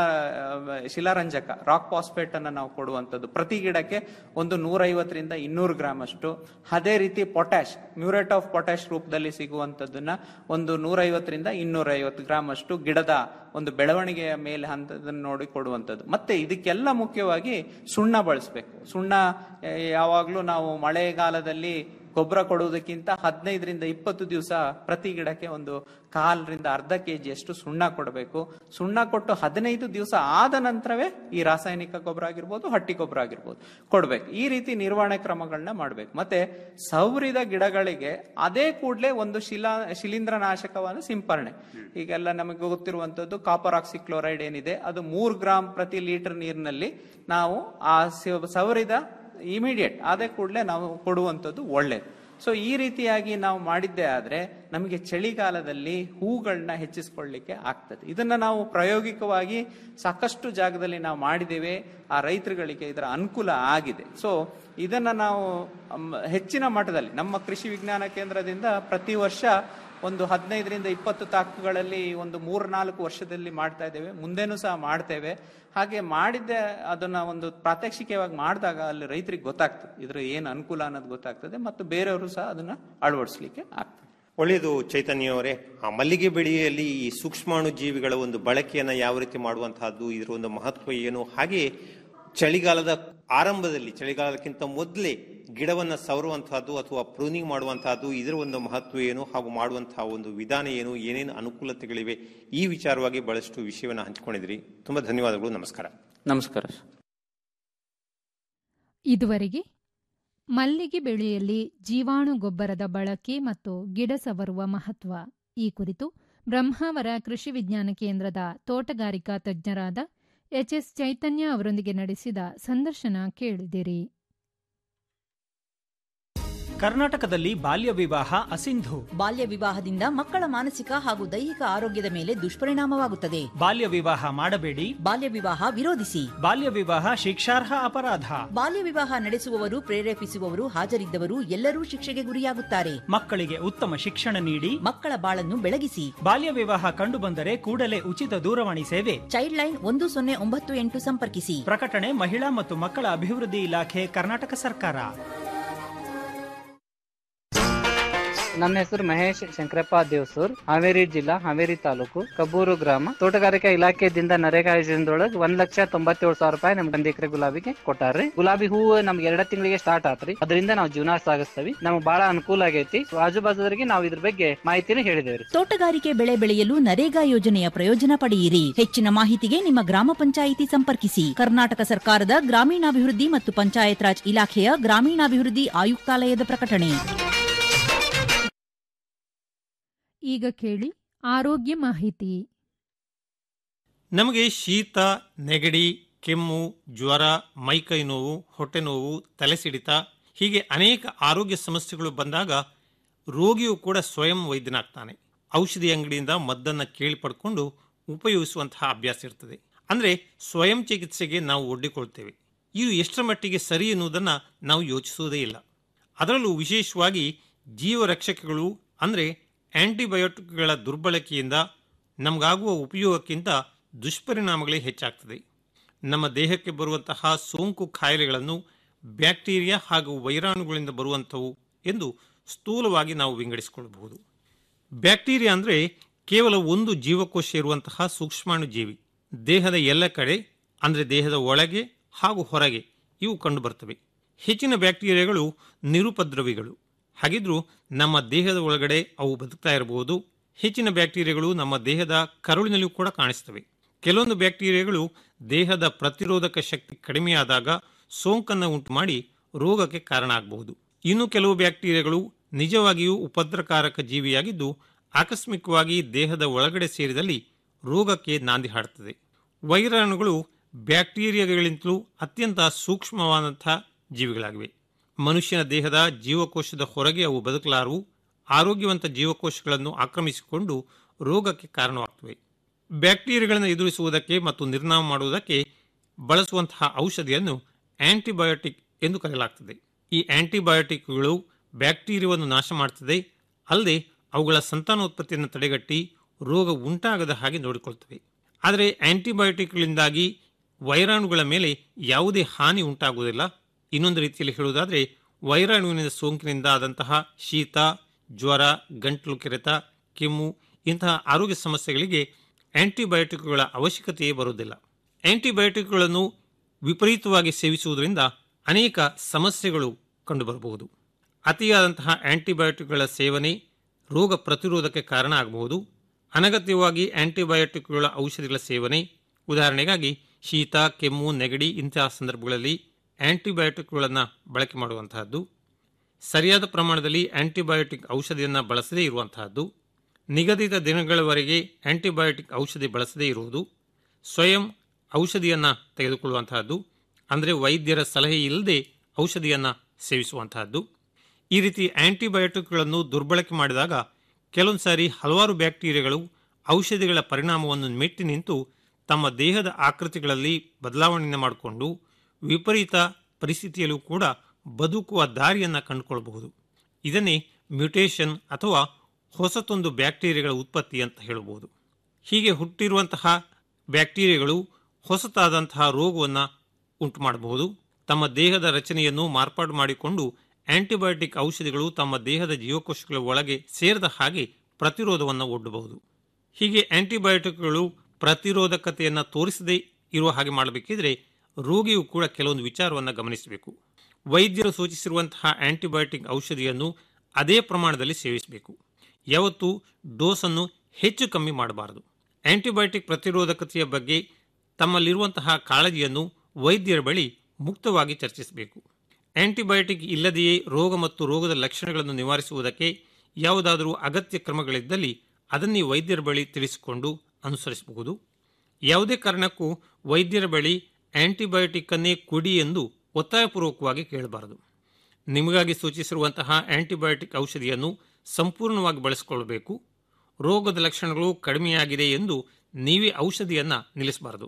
ಶಿಲಾರಂಜಕ ರಾಕ್ ಫಾಸ್ಫೇಟ್ ಅನ್ನ ನಾವು ಕೊಡುವಂಥದ್ದು ಪ್ರತಿ ಗಿಡಕ್ಕೆ ಒಂದು ನೂರೈವತ್ತರಿಂದ ಇನ್ನೂರು ಗ್ರಾಮ್ ಅಷ್ಟು ಅದೇ ರೀತಿ ಪೊಟ್ಯಾಶ್ ಮ್ಯೂರೇಟ್ ಆಫ್ ಪೊಟ್ಯಾಶ್ ರೂಪದಲ್ಲಿ ಸಿಗುವಂತದ್ದನ್ನ ಒಂದು ನೂರೈವತ್ತರಿಂದ ಇನ್ನೂರ ಐವತ್ತು ಗ್ರಾಮ್ ಅಷ್ಟು ಗಿಡದ ಒಂದು ಬೆಳವಣಿಗೆಯ ಮೇಲೆ ಹಂತದನ್ನು ನೋಡಿ ಕೊಡುವಂಥದ್ದು ಮತ್ತೆ ಇದಕ್ಕೆಲ್ಲ ಮುಖ್ಯವಾಗಿ ಸುಣ್ಣ ಬಳಸಬೇಕು ಸುಣ್ಣ ಆ, ಯಾವಾಗ್ಲೂ ನಾವು ಮಳೆಗಾಲದಲ್ಲಿ ಗೊಬ್ಬರ ಕೊಡುವುದಕ್ಕಿಂತ ಹದಿನೈದರಿಂದ ಇಪ್ಪತ್ತು ದಿವಸ ಪ್ರತಿ ಗಿಡಕ್ಕೆ ಒಂದು ಕಾಲರಿಂದ ಅರ್ಧ ಕೆಜಿ ಅಷ್ಟು ಸುಣ್ಣ ಕೊಡಬೇಕು ಸುಣ್ಣ ಕೊಟ್ಟು ಹದಿನೈದು ದಿವಸ ಆದ ನಂತರವೇ ಈ ರಾಸಾಯನಿಕ ಗೊಬ್ಬರ ಆಗಿರ್ಬೋದು ಹಟ್ಟಿ ಗೊಬ್ಬರ ಆಗಿರ್ಬೋದು ಕೊಡ್ಬೇಕು ಈ ರೀತಿ ನಿರ್ವಹಣೆ ಕ್ರಮಗಳನ್ನ ಮಾಡ್ಬೇಕು ಮತ್ತೆ ಸೌರಿದ ಗಿಡಗಳಿಗೆ ಅದೇ ಕೂಡಲೇ ಒಂದು ಶಿಲಾ ಶಿಲೀಂಧ್ರನಾಶಕವಾದ ಸಿಂಪರಣೆ ಈಗೆಲ್ಲ ನಮಗೆ ಗೊತ್ತಿರುವಂತದ್ದು ಕಾಪರ್ ಆಕ್ಸಿಕ್ಲೋರೈಡ್ ಏನಿದೆ ಅದು ಮೂರು ಗ್ರಾಮ್ ಪ್ರತಿ ಲೀಟರ್ ನೀರಿನಲ್ಲಿ ನಾವು ಆ ಸ- ಸವರಿದ ಇಮಿಡಿಯೇಟ್ ಅದೇ ಕೂಡಲೇ ನಾವು ಕೊಡುವಂಥದ್ದು ಒಳ್ಳೇದು ಸೊ ಈ ರೀತಿಯಾಗಿ ನಾವು ಮಾಡಿದ್ದೇ ಆದ್ರೆ ನಮಗೆ ಚಳಿಗಾಲದಲ್ಲಿ ಹೂಗಳನ್ನ ಹೆಚ್ಚಿಸ್ಕೊಳ್ಳಿಕ್ಕೆ ಆಗ್ತದೆ ಇದನ್ನ ನಾವು ಪ್ರಾಯೋಗಿಕವಾಗಿ ಸಾಕಷ್ಟು ಜಾಗದಲ್ಲಿ ನಾವು ಮಾಡಿದ್ದೇವೆ ಆ ರೈತರುಗಳಿಗೆ ಇದರ ಅನುಕೂಲ ಆಗಿದೆ ಸೊ ಇದನ್ನ ನಾವು ಅಮ್, ಹೆಚ್ಚಿನ ಮಟ್ಟದಲ್ಲಿ ನಮ್ಮ ಕೃಷಿ ವಿಜ್ಞಾನ ಕೇಂದ್ರದಿಂದ ಪ್ರತಿ ವರ್ಷ ಒಂದು ಹದಿನೈದರಿಂದ ಇಪ್ಪತ್ತು ತಾಕುಗಳಲ್ಲಿ ಒಂದು ಮೂರ್ ನಾಲ್ಕು ವರ್ಷದಲ್ಲಿ ಮಾಡ್ತಾ ಇದ್ದೇವೆ ಮುಂದೆನೂ ಸಹ ಮಾಡ್ತೇವೆ ಹಾಗೆ ಮಾಡಿದ್ದೆ ಅದನ್ನ ಒಂದು ಪ್ರಾತ್ಯಕ್ಷಿಕವಾಗಿ ಮಾಡಿದಾಗ ಅಲ್ಲಿ ರೈತರಿಗೆ ಗೊತ್ತಾಗ್ತದೆ ಇದ್ರ ಏನು ಅನುಕೂಲ ಅನ್ನೋದು ಗೊತ್ತಾಗ್ತದೆ ಮತ್ತು ಬೇರೆಯವರು ಸಹ ಅದನ್ನ ಅಳವಡಿಸ್ಲಿಕ್ಕೆ ಆಗ್ತದೆ
ಒಳ್ಳೆಯದು ಚೈತನ್ಯ ಅವರೇ ಆ ಮಲ್ಲಿಗೆ ಬೆಳೆಯಲ್ಲಿ ಈ ಸೂಕ್ಷ್ಮಾಣು ಜೀವಿಗಳ ಒಂದು ಬಳಕೆಯನ್ನ ಯಾವ ರೀತಿ ಮಾಡುವಂತಹದ್ದು ಇದರ ಒಂದು ಮಹತ್ವ ಏನು ಹಾಗೆ ಚಳಿಗಾಲದ ಆರಂಭದಲ್ಲಿ ಚಳಿಗಾಲಕ್ಕಿಂತ ಮೊದಲೇ ಗಿಡವನ್ನ ಸವರುವಂತಹದ್ದು ಅಥವಾ ಪ್ರೂನಿಂಗ್ ಮಾಡುವಂತಹದ್ದು ಇದರ ಒಂದು ಮಹತ್ವ ಏನು ಹಾಗೂ ಮಾಡುವಂತಹ ಒಂದು ವಿಧಾನ ಏನು ಏನೇನು ಅನುಕೂಲತೆಗಳಿವೆ ಈ ವಿಚಾರವಾಗಿ ಬಹಳಷ್ಟು ವಿಷಯವನ್ನು ಹಂಚಿಕೊಂಡಿದ್ರಿ ತುಂಬಾ ಧನ್ಯವಾದಗಳು ನಮಸ್ಕಾರ
ನಮಸ್ಕಾರ
ಇದುವರೆಗೆ ಮಲ್ಲಿಗೆ ಬೆಳೆಯಲ್ಲಿ ಜೀವಾಣು ಗೊಬ್ಬರದ ಬಳಕೆ ಮತ್ತು ಗಿಡ ಸವರುವ ಮಹತ್ವ ಈ ಕುರಿತು ಬ್ರಹ್ಮಾವರ ಕೃಷಿ ವಿಜ್ಞಾನ ಕೇಂದ್ರದ ತೋಟಗಾರಿಕಾ ತಜ್ಞರಾದ ಎಚ್ಎಸ್ ಚೈತನ್ಯ ಅವರೊಂದಿಗೆ ನಡೆಸಿದ ಸಂದರ್ಶನ ಕೇಳಿದಿರಿ
ಕರ್ನಾಟಕದಲ್ಲಿ ಬಾಲ್ಯ ವಿವಾಹ ಅಸಿಂಧು
ಬಾಲ್ಯ ವಿವಾಹದಿಂದ ಮಕ್ಕಳ ಮಾನಸಿಕ ಹಾಗೂ ದೈಹಿಕ ಆರೋಗ್ಯದ ಮೇಲೆ ದುಷ್ಪರಿಣಾಮವಾಗುತ್ತದೆ
ಬಾಲ್ಯ ವಿವಾಹ ಮಾಡಬೇಡಿ
ಬಾಲ್ಯ ವಿವಾಹ ವಿರೋಧಿಸಿ
ಬಾಲ್ಯ ವಿವಾಹ ಶಿಕ್ಷಾರ್ಹ ಅಪರಾಧ
ಬಾಲ್ಯ ವಿವಾಹ ನಡೆಸುವವರು ಪ್ರೇರೇಪಿಸುವವರು ಹಾಜರಿದ್ದವರು ಎಲ್ಲರೂ ಶಿಕ್ಷೆಗೆ ಗುರಿಯಾಗುತ್ತಾರೆ
ಮಕ್ಕಳಿಗೆ ಉತ್ತಮ ಶಿಕ್ಷಣ ನೀಡಿ
ಮಕ್ಕಳ ಬಾಳನ್ನು ಬೆಳಗಿಸಿ
ಬಾಲ್ಯ ವಿವಾಹ ಕಂಡುಬಂದರೆ ಕೂಡಲೇ ಉಚಿತ ದೂರವಾಣಿ ಸೇವೆ
ಚೈಲ್ಡ್ ಲೈನ್ ಒಂದು ಸೊನ್ನೆ ಒಂಬತ್ತು ಎಂಟು ಸಂಪರ್ಕಿಸಿ
ಪ್ರಕಟಣೆ ಮಹಿಳಾ ಮತ್ತು ಮಕ್ಕಳ ಅಭಿವೃದ್ಧಿ ಇಲಾಖೆ ಕರ್ನಾಟಕ ಸರ್ಕಾರ
ನನ್ನ ಹೆಸರು ಮಹೇಶ್ ಶಂಕರಪ್ಪ ದೇವಸೂರ್ ಹಾವೇರಿ ಜಿಲ್ಲಾ ಹಾವೇರಿ ತಾಲೂಕು ಕಬ್ಬೂರು ಗ್ರಾಮ ತೋಟಗಾರಿಕಾ ಇಲಾಖೆದಿಂದ ನರೇಗಾ ಯೋಜನೆದೊಳಗ ಒಂದ್ ಲಕ್ಷ ತೊಂಬತ್ತೇಳು ಸಾವಿರ ರೂಪಾಯಿ ನಮ್ಗೆ ಒಂದ್ ಎಕರೆ ಗುಲಾಬಿಗೆ ಕೊಟ್ಟಾರ್ರಿ ಗುಲಾಬಿ ಹೂವು ನಮ್ಗೆ ಎರಡ ತಿಂಗಳಿಗೆ ಸ್ಟಾರ್ಟ್ ಆತ್ರಿ ಅದರಿಂದ ನಾವು ಜೀವನ ಸಾಗಿಸ್ತೀವಿ ನಮ್ಗೆ ಬಹಳ ಅನುಕೂಲ ಆಗೈತಿ ಆಜು ಬಾಜುದವರಿಗೆ ನಾವು ಇದ್ರ ಬಗ್ಗೆ ಮಾಹಿತಿನ ಹೇಳಿದೇವ್ರಿ
ತೋಟಗಾರಿಕೆ ಬೆಳೆ ಬೆಳೆಯಲು ನರೇಗಾ ಯೋಜನೆಯ ಪ್ರಯೋಜನ ಪಡೆಯಿರಿ ಹೆಚ್ಚಿನ ಮಾಹಿತಿಗೆ ನಿಮ್ಮ ಗ್ರಾಮ ಪಂಚಾಯಿತಿ ಸಂಪರ್ಕಿಸಿ ಕರ್ನಾಟಕ ಸರ್ಕಾರದ ಗ್ರಾಮೀಣಾಭಿವೃದ್ಧಿ ಮತ್ತು ಪಂಚಾಯತ್ ರಾಜ್ ಇಲಾಖೆಯ ಗ್ರಾಮೀಣಾಭಿವೃದ್ಧಿ ಆಯುಕ್ತಾಲಯದ ಪ್ರಕಟಣೆ
ಈಗ ಕೇಳಿ ಆರೋಗ್ಯ ಮಾಹಿತಿ
ನಮಗೆ ಶೀತ ನೆಗಡಿ ಕೆಮ್ಮು ಜ್ವರ ಮೈಕೈ ನೋವು ಹೊಟ್ಟೆ ನೋವು ತಲೆ ಸಿಡಿತ ಹೀಗೆ ಅನೇಕ ಆರೋಗ್ಯ ಸಮಸ್ಯೆಗಳು ಬಂದಾಗ ರೋಗಿಯು ಕೂಡ ಸ್ವಯಂ ವೈದ್ಯನಾಗ್ತಾನೆ ಔಷಧಿ ಅಂಗಡಿಯಿಂದ ಮದ್ದನ್ನು ಕೇಳಿ ಪಡ್ಕೊಂಡು ಉಪಯೋಗಿಸುವಂತಹ ಅಭ್ಯಾಸ ಇರ್ತದೆ ಅಂದರೆ ಸ್ವಯಂ ಚಿಕಿತ್ಸೆಗೆ ನಾವು ಒಡ್ಡಿಕೊಳ್ತೇವೆ ಇದು ಎಷ್ಟರ ಮಟ್ಟಿಗೆ ಸರಿ ಎನ್ನುವುದನ್ನು ನಾವು ಯೋಚಿಸುವುದೇ ಇಲ್ಲ ಅದರಲ್ಲೂ ವಿಶೇಷವಾಗಿ ಜೀವರಕ್ಷಕಗಳು ಅಂದರೆ ಆಂಟಿಬಯೋಟಿಕ್ಗಳ ದುರ್ಬಳಕೆಯಿಂದ ನಮಗಾಗುವ ಉಪಯೋಗಕ್ಕಿಂತ ದುಷ್ಪರಿಣಾಮಗಳೇ ಹೆಚ್ಚಾಗ್ತದೆ ನಮ್ಮ ದೇಹಕ್ಕೆ ಬರುವಂತಹ ಸೋಂಕು ಕಾಯಿಲೆಗಳನ್ನು ಬ್ಯಾಕ್ಟೀರಿಯಾ ಹಾಗೂ ವೈರಾಣುಗಳಿಂದ ಬರುವಂಥವು ಎಂದು ಸ್ಥೂಲವಾಗಿ ನಾವು ವಿಂಗಡಿಸಿಕೊಳ್ಳಬಹುದು ಬ್ಯಾಕ್ಟೀರಿಯಾ ಅಂದರೆ ಕೇವಲ ಒಂದು ಜೀವಕೋಶ ಇರುವಂತಹ ಸೂಕ್ಷ್ಮಾಣು ಜೀವಿ ದೇಹದ ಎಲ್ಲ ಕಡೆ ಅಂದರೆ ದೇಹದ ಒಳಗೆ ಹಾಗೂ ಹೊರಗೆ ಇವು ಕಂಡುಬರ್ತವೆ ಹೆಚ್ಚಿನ ಬ್ಯಾಕ್ಟೀರಿಯಾಗಳು ನಿರುಪದ್ರವಿಗಳು ಹಾಗಿದ್ರೂ ನಮ್ಮ ದೇಹದ ಒಳಗಡೆ ಅವು ಬದುಕ್ತಾ ಇರಬಹುದು ಹೆಚ್ಚಿನ ಬ್ಯಾಕ್ಟೀರಿಯಾಗಳು ನಮ್ಮ ದೇಹದ ಕರುಳಿನಲ್ಲೂ ಕೂಡ ಕಾಣಿಸ್ತವೆ ಕೆಲವೊಂದು ಬ್ಯಾಕ್ಟೀರಿಯಾಗಳು ದೇಹದ ಪ್ರತಿರೋಧಕ ಶಕ್ತಿ ಕಡಿಮೆಯಾದಾಗ ಸೋಂಕನ್ನು ಉಂಟು ಮಾಡಿ ರೋಗಕ್ಕೆ ಕಾರಣ ಆಗಬಹುದು ಇನ್ನು ಕೆಲವು ಬ್ಯಾಕ್ಟೀರಿಯಾಗಳು ನಿಜವಾಗಿಯೂ ಉಪದ್ರಕಾರಕ ಜೀವಿಯಾಗಿದ್ದು ಆಕಸ್ಮಿಕವಾಗಿ ದೇಹದ ಒಳಗಡೆ ಸೇರಿದಲ್ಲಿ ರೋಗಕ್ಕೆ ನಾಂದಿ ಹಾಡುತ್ತದೆ ವೈರಾಣುಗಳು ಬ್ಯಾಕ್ಟೀರಿಯಾಗಳಿಂತಲೂ ಅತ್ಯಂತ ಸೂಕ್ಷ್ಮವಾದಂಥ ಜೀವಿಗಳಾಗಿವೆ ಮನುಷ್ಯನ ದೇಹದ ಜೀವಕೋಶದ ಹೊರಗೆ ಅವು ಬದುಕಲಾರವು ಆರೋಗ್ಯವಂತ ಜೀವಕೋಶಗಳನ್ನು ಆಕ್ರಮಿಸಿಕೊಂಡು ರೋಗಕ್ಕೆ ಕಾರಣವಾಗ್ತವೆ ಬ್ಯಾಕ್ಟೀರಿಯಾಗಳನ್ನು ಎದುರಿಸುವುದಕ್ಕೆ ಮತ್ತು ನಿರ್ನಾಮ ಮಾಡುವುದಕ್ಕೆ ಬಳಸುವಂತಹ ಔಷಧಿಯನ್ನು ಆಂಟಿಬಯೋಟಿಕ್ ಎಂದು ಕರೆಯಲಾಗ್ತದೆ ಈ ಆಂಟಿಬಯೋಟಿಕ್ಗಳು ಬ್ಯಾಕ್ಟೀರಿಯಾವನ್ನು ನಾಶ ಮಾಡುತ್ತದೆ ಅಲ್ಲದೆ ಅವುಗಳ ಸಂತಾನೋತ್ಪತ್ತಿಯನ್ನು ತಡೆಗಟ್ಟಿ ರೋಗ ಉಂಟಾಗದ ಹಾಗೆ ನೋಡಿಕೊಳ್ತವೆ ಆದರೆ ಆಂಟಿಬಯೋಟಿಕ್ಗಳಿಂದಾಗಿ ವೈರಾಣುಗಳ ಮೇಲೆ ಯಾವುದೇ ಹಾನಿ ಉಂಟಾಗುವುದಿಲ್ಲ ಇನ್ನೊಂದು ರೀತಿಯಲ್ಲಿ ಹೇಳುವುದಾದರೆ ವೈರಾಣುವಿನ ಸೋಂಕಿನಿಂದ ಆದಂತಹ ಶೀತ ಜ್ವರ ಗಂಟಲು ಕೆರೆತ ಕೆಮ್ಮು ಇಂತಹ ಆರೋಗ್ಯ ಸಮಸ್ಯೆಗಳಿಗೆ ಆಂಟಿಬಯೋಟಿಕ್ಗಳ ಅವಶ್ಯಕತೆಯೇ ಬರುವುದಿಲ್ಲ ಆಂಟಿಬಯೋಟಿಕ್ಗಳನ್ನು ವಿಪರೀತವಾಗಿ ಸೇವಿಸುವುದರಿಂದ ಅನೇಕ ಸಮಸ್ಯೆಗಳು ಕಂಡುಬರಬಹುದು ಅತಿಯಾದಂತಹ ಆಂಟಿಬಯೋಟಿಕ್ಗಳ ಸೇವನೆ ರೋಗ ಪ್ರತಿರೋಧಕ್ಕೆ ಕಾರಣ ಆಗಬಹುದು ಅನಗತ್ಯವಾಗಿ ಆಂಟಿಬಯೋಟಿಕ್ಗಳ ಔಷಧಿಗಳ ಸೇವನೆ ಉದಾಹರಣೆಗಾಗಿ ಶೀತ ಕೆಮ್ಮು ನೆಗಡಿ ಇಂತಹ ಸಂದರ್ಭಗಳಲ್ಲಿ ಆಂಟಿಬಯೋಟಿಕ್ಗಳನ್ನು ಬಳಕೆ ಮಾಡುವಂತಹದ್ದು ಸರಿಯಾದ ಪ್ರಮಾಣದಲ್ಲಿ ಆಂಟಿಬಯೋಟಿಕ್ ಔಷಧಿಯನ್ನು ಬಳಸದೇ ಇರುವಂತಹದ್ದು ನಿಗದಿತ ದಿನಗಳವರೆಗೆ ಆಂಟಿಬಯೋಟಿಕ್ ಔಷಧಿ ಬಳಸದೇ ಇರುವುದು ಸ್ವಯಂ ಔಷಧಿಯನ್ನು ತೆಗೆದುಕೊಳ್ಳುವಂತಹದ್ದು ಅಂದರೆ ವೈದ್ಯರ ಸಲಹೆ ಇಲ್ಲದೆ ಔಷಧಿಯನ್ನು ಸೇವಿಸುವಂತಹದ್ದು ಈ ರೀತಿ ಆಂಟಿಬಯೋಟಿಕ್ಗಳನ್ನು ದುರ್ಬಳಕೆ ಮಾಡಿದಾಗ ಕೆಲವೊಂದು ಸಾರಿ ಹಲವಾರು ಬ್ಯಾಕ್ಟೀರಿಯಾಗಳು ಔಷಧಿಗಳ ಪರಿಣಾಮವನ್ನು ಮೆಟ್ಟಿ ನಿಂತು ತಮ್ಮ ದೇಹದ ಆಕೃತಿಗಳಲ್ಲಿ ಬದಲಾವಣೆಯನ್ನು ಮಾಡಿಕೊಂಡು ವಿಪರೀತ ಪರಿಸ್ಥಿತಿಯಲ್ಲೂ ಕೂಡ ಬದುಕುವ ದಾರಿಯನ್ನು ಕಂಡುಕೊಳ್ಳಬಹುದು ಇದನ್ನೇ ಮ್ಯೂಟೇಷನ್ ಅಥವಾ ಹೊಸತೊಂದು ಬ್ಯಾಕ್ಟೀರಿಯಾಗಳ ಉತ್ಪತ್ತಿ ಅಂತ ಹೇಳಬಹುದು ಹೀಗೆ ಹುಟ್ಟಿರುವಂತಹ ಬ್ಯಾಕ್ಟೀರಿಯಾಗಳು ಹೊಸತಾದಂತಹ ರೋಗವನ್ನು ಉಂಟು ಮಾಡಬಹುದು ತಮ್ಮ ದೇಹದ ರಚನೆಯನ್ನು ಮಾರ್ಪಾಡು ಮಾಡಿಕೊಂಡು ಆಂಟಿಬಯೋಟಿಕ್ ಔಷಧಿಗಳು ತಮ್ಮ ದೇಹದ ಜೀವಕೋಶಗಳ ಒಳಗೆ ಸೇರಿದ ಹಾಗೆ ಪ್ರತಿರೋಧವನ್ನು ಒಡ್ಡಬಹುದು ಹೀಗೆ ಆಂಟಿಬಯೋಟಿಕ್ಗಳು ಪ್ರತಿರೋಧಕತೆಯನ್ನು ತೋರಿಸದೇ ಇರುವ ಹಾಗೆ ಮಾಡಬೇಕಿದ್ರೆ ರೋಗಿಯು ಕೂಡ ಕೆಲವೊಂದು ವಿಚಾರವನ್ನು ಗಮನಿಸಬೇಕು ವೈದ್ಯರು ಸೂಚಿಸಿರುವಂತಹ ಆಂಟಿಬಯೋಟಿಕ್ ಔಷಧಿಯನ್ನು ಅದೇ ಪ್ರಮಾಣದಲ್ಲಿ ಸೇವಿಸಬೇಕು ಯಾವತ್ತೂ ಡೋಸನ್ನು ಹೆಚ್ಚು ಕಮ್ಮಿ ಮಾಡಬಾರದು ಆಂಟಿಬಯೋಟಿಕ್ ಪ್ರತಿರೋಧಕತೆಯ ಬಗ್ಗೆ ತಮ್ಮಲ್ಲಿರುವಂತಹ ಕಾಳಜಿಯನ್ನು ವೈದ್ಯರ ಬಳಿ ಮುಕ್ತವಾಗಿ ಚರ್ಚಿಸಬೇಕು ಆಂಟಿಬಯೋಟಿಕ್ ಇಲ್ಲದೆಯೇ ರೋಗ ಮತ್ತು ರೋಗದ ಲಕ್ಷಣಗಳನ್ನು ನಿವಾರಿಸುವುದಕ್ಕೆ ಯಾವುದಾದರೂ ಅಗತ್ಯ ಕ್ರಮಗಳಿದ್ದಲ್ಲಿ ಅದನ್ನೇ ವೈದ್ಯರ ಬಳಿ ತಿಳಿಸಿಕೊಂಡು ಅನುಸರಿಸಬಹುದು ಯಾವುದೇ ಕಾರಣಕ್ಕೂ ವೈದ್ಯರ ಬಳಿ ಆಂಟಿಬಯೋಟಿಕ್ ಅನ್ನೇ ಕೊಡಿ ಎಂದು ಒತ್ತಾಯಪೂರ್ವಕವಾಗಿ ಕೇಳಬಾರದು ನಿಮಗಾಗಿ ಸೂಚಿಸಿರುವಂತಹ ಆಂಟಿಬಯೋಟಿಕ್ ಔಷಧಿಯನ್ನು ಸಂಪೂರ್ಣವಾಗಿ ಬಳಸಿಕೊಳ್ಳಬೇಕು ರೋಗದ ಲಕ್ಷಣಗಳು ಕಡಿಮೆಯಾಗಿದೆ ಎಂದು ನೀವೇ ಔಷಧಿಯನ್ನು ನಿಲ್ಲಿಸಬಾರದು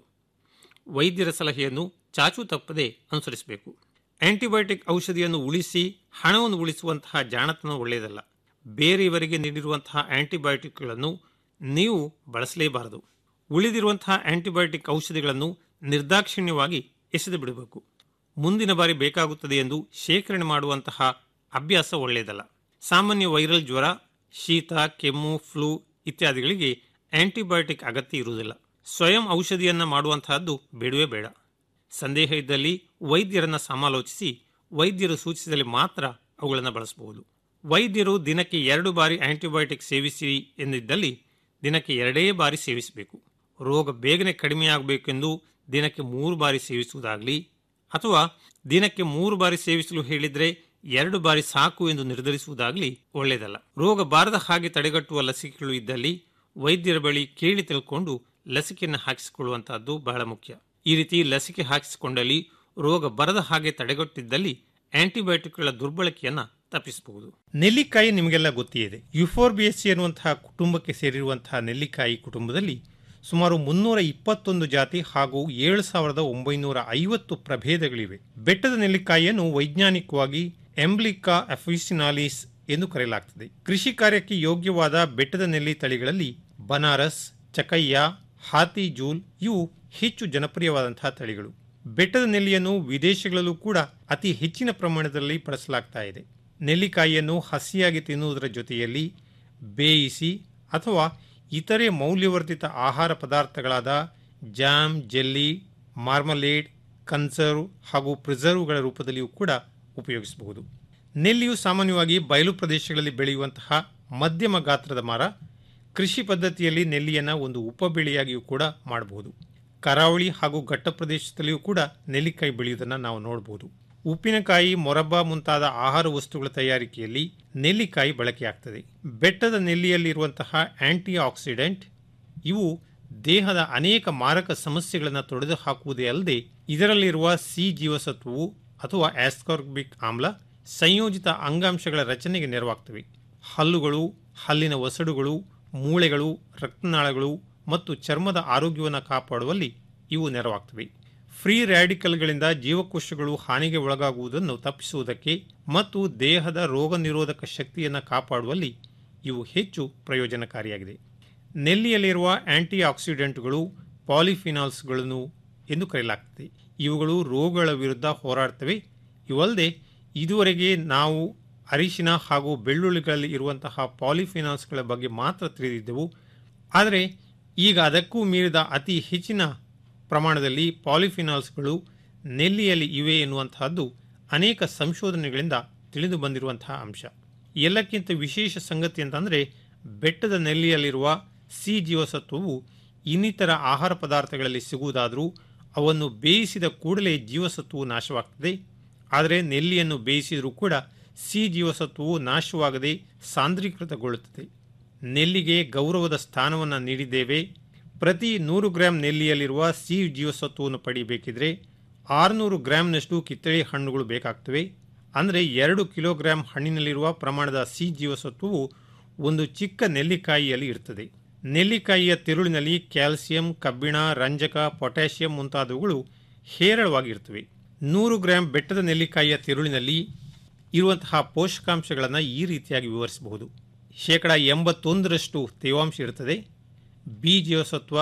ವೈದ್ಯರ ಸಲಹೆಯನ್ನು ಚಾಚು ತಪ್ಪದೆ ಅನುಸರಿಸಬೇಕು ಆಂಟಿಬಯೋಟಿಕ್ ಔಷಧಿಯನ್ನು ಉಳಿಸಿ ಹಣವನ್ನು ಉಳಿಸುವಂತಹ ಜಾಣತನ ಒಳ್ಳೆಯದಲ್ಲ ಬೇರೆಯವರಿಗೆ ನೀಡಿರುವಂತಹ ಆಂಟಿಬಯೋಟಿಕ್ಗಳನ್ನು ನೀವು ಬಳಸಲೇಬಾರದು ಉಳಿದಿರುವಂತಹ ಆಂಟಿಬಯೋಟಿಕ್ ಔಷಧಿಗಳನ್ನು ನಿರ್ದಾಕ್ಷಿಣ್ಯವಾಗಿ ಎಸೆದು ಬಿಡಬೇಕು ಮುಂದಿನ ಬಾರಿ ಬೇಕಾಗುತ್ತದೆ ಎಂದು ಶೇಖರಣೆ ಮಾಡುವಂತಹ ಅಭ್ಯಾಸ ಒಳ್ಳೆಯದಲ್ಲ ಸಾಮಾನ್ಯ ವೈರಲ್ ಜ್ವರ ಶೀತ ಕೆಮ್ಮು ಫ್ಲೂ ಇತ್ಯಾದಿಗಳಿಗೆ ಆಂಟಿಬಯೋಟಿಕ್ ಅಗತ್ಯ ಇರುವುದಿಲ್ಲ ಸ್ವಯಂ ಔಷಧಿಯನ್ನ ಮಾಡುವಂತಹದ್ದು ಬೇಡವೇ ಬೇಡ ಸಂದೇಹ ಇದ್ದಲ್ಲಿ ವೈದ್ಯರನ್ನ ಸಮಾಲೋಚಿಸಿ ವೈದ್ಯರು ಸೂಚಿಸಿದಲ್ಲಿ ಮಾತ್ರ ಅವುಗಳನ್ನು ಬಳಸಬಹುದು ವೈದ್ಯರು ದಿನಕ್ಕೆ ಎರಡು ಬಾರಿ ಆಂಟಿಬಯೋಟಿಕ್ ಸೇವಿಸಿ ಎಂದಿದ್ದಲ್ಲಿ ದಿನಕ್ಕೆ ಎರಡೇ ಬಾರಿ ಸೇವಿಸಬೇಕು ರೋಗ ಬೇಗನೆ ಕಡಿಮೆಯಾಗಬೇಕೆಂದು ದಿನಕ್ಕೆ ಮೂರು ಬಾರಿ ಸೇವಿಸುವುದಾಗಲಿ ಅಥವಾ ದಿನಕ್ಕೆ ಮೂರು ಬಾರಿ ಸೇವಿಸಲು ಹೇಳಿದ್ರೆ ಎರಡು ಬಾರಿ ಸಾಕು ಎಂದು ನಿರ್ಧರಿಸುವುದಾಗಲಿ ಒಳ್ಳೆಯದಲ್ಲ ರೋಗ ಬಾರದ ಹಾಗೆ ತಡೆಗಟ್ಟುವ ಲಸಿಕೆಗಳು ಇದ್ದಲ್ಲಿ ವೈದ್ಯರ ಬಳಿ ಕೇಳಿ ತಿಳ್ಕೊಂಡು ಲಸಿಕೆಯನ್ನು ಹಾಕಿಸಿಕೊಳ್ಳುವಂತಹದ್ದು ಬಹಳ ಮುಖ್ಯ ಈ ರೀತಿ ಲಸಿಕೆ ಹಾಕಿಸಿಕೊಂಡಲ್ಲಿ ರೋಗ ಬರದ ಹಾಗೆ ತಡೆಗಟ್ಟಿದ್ದಲ್ಲಿ ಆಂಟಿಬಯೋಟಿಕ್ಗಳ ದುರ್ಬಳಕೆಯನ್ನ ತಪ್ಪಿಸಬಹುದು
ನೆಲ್ಲಿಕಾಯಿ ನಿಮಗೆಲ್ಲ ಗೊತ್ತಿದೆ ಯುಫೋರ್ಬಿಯಸ್ಸಿ ಎನ್ನುವಂತಹ ಕುಟುಂಬಕ್ಕೆ ಸೇರಿರುವಂತಹ ನೆಲ್ಲಿಕಾಯಿ ಕುಟುಂಬದಲ್ಲಿ ಸುಮಾರು ಮುನ್ನೂರ ಇಪ್ಪತ್ತೊಂದು ಜಾತಿ ಹಾಗೂ ಏಳು ಸಾವಿರದ ಒಂಬೈನೂರ ಐವತ್ತು ಪ್ರಭೇದಗಳಿವೆ ಬೆಟ್ಟದ ನೆಲ್ಲಿಕಾಯಿಯನ್ನು ವೈಜ್ಞಾನಿಕವಾಗಿ ಎಂಬ್ಲಿಕಾ ಅಫಿಸಿನಾಲಿಸ್ ಎಂದು ಕರೆಯಲಾಗ್ತದೆ ಕೃಷಿ ಕಾರ್ಯಕ್ಕೆ ಯೋಗ್ಯವಾದ ಬೆಟ್ಟದ ನೆಲ್ಲಿ ತಳಿಗಳಲ್ಲಿ ಬನಾರಸ್ ಚಕಯ್ಯ ಹಾತಿ ಜೂಲ್ ಇವು ಹೆಚ್ಚು ಜನಪ್ರಿಯವಾದಂತಹ ತಳಿಗಳು ಬೆಟ್ಟದ ನೆಲ್ಲಿಯನ್ನು ವಿದೇಶಗಳಲ್ಲೂ ಕೂಡ ಅತಿ ಹೆಚ್ಚಿನ ಪ್ರಮಾಣದಲ್ಲಿ ಬಳಸಲಾಗ್ತಾ ಇದೆ ನೆಲ್ಲಿಕಾಯಿಯನ್ನು ಹಸಿಯಾಗಿ ತಿನ್ನುವುದರ ಜೊತೆಯಲ್ಲಿ ಬೇಯಿಸಿ ಅಥವಾ ಇತರೆ ಮೌಲ್ಯವರ್ಧಿತ ಆಹಾರ ಪದಾರ್ಥಗಳಾದ ಜಾಮ್ ಜೆಲ್ಲಿ ಮಾರ್ಮಲೇಡ್ ಕನ್ಸರ್ವ್ ಹಾಗೂ ಪ್ರಿಸರ್ವ್ಗಳ ರೂಪದಲ್ಲಿಯೂ ಕೂಡ ಉಪಯೋಗಿಸಬಹುದು ನೆಲ್ಲಿಯು ಸಾಮಾನ್ಯವಾಗಿ ಬಯಲು ಪ್ರದೇಶಗಳಲ್ಲಿ ಬೆಳೆಯುವಂತಹ ಮಧ್ಯಮ ಗಾತ್ರದ ಮರ ಕೃಷಿ ಪದ್ಧತಿಯಲ್ಲಿ ನೆಲ್ಲಿಯನ್ನು ಒಂದು ಉಪಬೆಳೆಯಾಗಿಯೂ ಕೂಡ ಮಾಡಬಹುದು ಕರಾವಳಿ ಹಾಗೂ ಘಟ್ಟ ಪ್ರದೇಶದಲ್ಲಿಯೂ ಕೂಡ ನೆಲ್ಲಿಕಾಯಿ ಬೆಳೆಯುವುದನ್ನು ನಾವು ನೋಡಬಹುದು ಉಪ್ಪಿನಕಾಯಿ ಮೊರಬ್ಬ ಮುಂತಾದ ಆಹಾರ ವಸ್ತುಗಳ ತಯಾರಿಕೆಯಲ್ಲಿ ನೆಲ್ಲಿಕಾಯಿ ಬಳಕೆಯಾಗ್ತದೆ ಬೆಟ್ಟದ ನೆಲ್ಲಿಯಲ್ಲಿರುವಂತಹ ಆಂಟಿ ಆಕ್ಸಿಡೆಂಟ್ ಇವು ದೇಹದ ಅನೇಕ ಮಾರಕ ಸಮಸ್ಯೆಗಳನ್ನು ತೊಡೆದು ಹಾಕುವುದೇ ಅಲ್ಲದೆ ಇದರಲ್ಲಿರುವ ಸಿ ಜೀವಸತ್ವವು ಅಥವಾ ಆಸ್ಕಾರ್ಬಿಕ್ ಆಮ್ಲ ಸಂಯೋಜಿತ ಅಂಗಾಂಶಗಳ ರಚನೆಗೆ ನೆರವಾಗ್ತವೆ ಹಲ್ಲುಗಳು ಹಲ್ಲಿನ ಒಸಡುಗಳು ಮೂಳೆಗಳು ರಕ್ತನಾಳಗಳು ಮತ್ತು ಚರ್ಮದ ಆರೋಗ್ಯವನ್ನು ಕಾಪಾಡುವಲ್ಲಿ ಇವು ನೆರವಾಗ್ತವೆ ಫ್ರೀ ರ್ಯಾಡಿಕಲ್ಗಳಿಂದ ಜೀವಕೋಶಗಳು ಹಾನಿಗೆ ಒಳಗಾಗುವುದನ್ನು ತಪ್ಪಿಸುವುದಕ್ಕೆ ಮತ್ತು ದೇಹದ ರೋಗ ನಿರೋಧಕ ಶಕ್ತಿಯನ್ನು ಕಾಪಾಡುವಲ್ಲಿ ಇವು ಹೆಚ್ಚು ಪ್ರಯೋಜನಕಾರಿಯಾಗಿದೆ ನೆಲ್ಲಿಯಲ್ಲಿರುವ ಆಂಟಿ ಆಕ್ಸಿಡೆಂಟ್ಗಳು ಪಾಲಿಫಿನಾಲ್ಸ್ಗಳನ್ನು ಎಂದು ಕರೆಯಲಾಗ್ತದೆ ಇವುಗಳು ರೋಗಗಳ ವಿರುದ್ಧ ಹೋರಾಡ್ತವೆ ಇವಲ್ಲದೆ ಇದುವರೆಗೆ ನಾವು ಅರಿಶಿನ ಹಾಗೂ ಬೆಳ್ಳುಳ್ಳಿಗಳಲ್ಲಿ ಇರುವಂತಹ ಪಾಲಿಫಿನಾಲ್ಸ್ಗಳ ಬಗ್ಗೆ ಮಾತ್ರ ತಿಳಿದಿದ್ದೆವು ಆದರೆ ಈಗ ಅದಕ್ಕೂ ಮೀರಿದ ಅತಿ ಹೆಚ್ಚಿನ ಪ್ರಮಾಣದಲ್ಲಿ ಪಾಲಿಫಿನಾಲ್ಸ್ಗಳು ನೆಲ್ಲಿಯಲ್ಲಿ ಇವೆ ಎನ್ನುವಂತಹದ್ದು ಅನೇಕ ಸಂಶೋಧನೆಗಳಿಂದ ತಿಳಿದು ಬಂದಿರುವಂತಹ ಅಂಶ ಎಲ್ಲಕ್ಕಿಂತ ವಿಶೇಷ ಸಂಗತಿ ಅಂತಂದರೆ ಬೆಟ್ಟದ ನೆಲ್ಲಿಯಲ್ಲಿರುವ ಸಿ ಜೀವಸತ್ವವು ಇನ್ನಿತರ ಆಹಾರ ಪದಾರ್ಥಗಳಲ್ಲಿ ಸಿಗುವುದಾದರೂ ಅವನ್ನು ಬೇಯಿಸಿದ ಕೂಡಲೇ ಜೀವಸತ್ವವು ನಾಶವಾಗ್ತದೆ ಆದರೆ ನೆಲ್ಲಿಯನ್ನು ಬೇಯಿಸಿದರೂ ಕೂಡ ಸಿ ಜೀವಸತ್ವವು ನಾಶವಾಗದೆ ಸಾಂದ್ರೀಕೃತಗೊಳ್ಳುತ್ತದೆ ನೆಲ್ಲಿಗೆ ಗೌರವದ ಸ್ಥಾನವನ್ನು ನೀಡಿದ್ದೇವೆ ಪ್ರತಿ ನೂರು ಗ್ರಾಂ ನೆಲ್ಲಿಯಲ್ಲಿರುವ ಸಿ ಜೀವಸತ್ವವನ್ನು ಪಡೆಯಬೇಕಿದ್ರೆ ಆರುನೂರು ಗ್ರಾಂನಷ್ಟು ಕಿತ್ತಳೆ ಹಣ್ಣುಗಳು ಬೇಕಾಗ್ತವೆ ಅಂದರೆ ಎರಡು ಕಿಲೋಗ್ರಾಂ ಹಣ್ಣಿನಲ್ಲಿರುವ ಪ್ರಮಾಣದ ಸಿ ಜೀವಸತ್ವವು ಒಂದು ಚಿಕ್ಕ ನೆಲ್ಲಿಕಾಯಿಯಲ್ಲಿ ಇರ್ತದೆ ನೆಲ್ಲಿಕಾಯಿಯ ತಿರುಳಿನಲ್ಲಿ ಕ್ಯಾಲ್ಸಿಯಂ ಕಬ್ಬಿಣ ರಂಜಕ ಪೊಟ್ಯಾಷಿಯಂ ಮುಂತಾದವುಗಳು ಹೇರಳವಾಗಿರ್ತವೆ ನೂರು ಗ್ರಾಂ ಬೆಟ್ಟದ ನೆಲ್ಲಿಕಾಯಿಯ ತಿರುಳಿನಲ್ಲಿ ಇರುವಂತಹ ಪೋಷಕಾಂಶಗಳನ್ನು ಈ ರೀತಿಯಾಗಿ ವಿವರಿಸಬಹುದು ಶೇಕಡ ಎಂಬತ್ತೊಂದರಷ್ಟು ತೇವಾಂಶ ಇರುತ್ತದೆ ಬಿ ಜೀವಸತ್ವ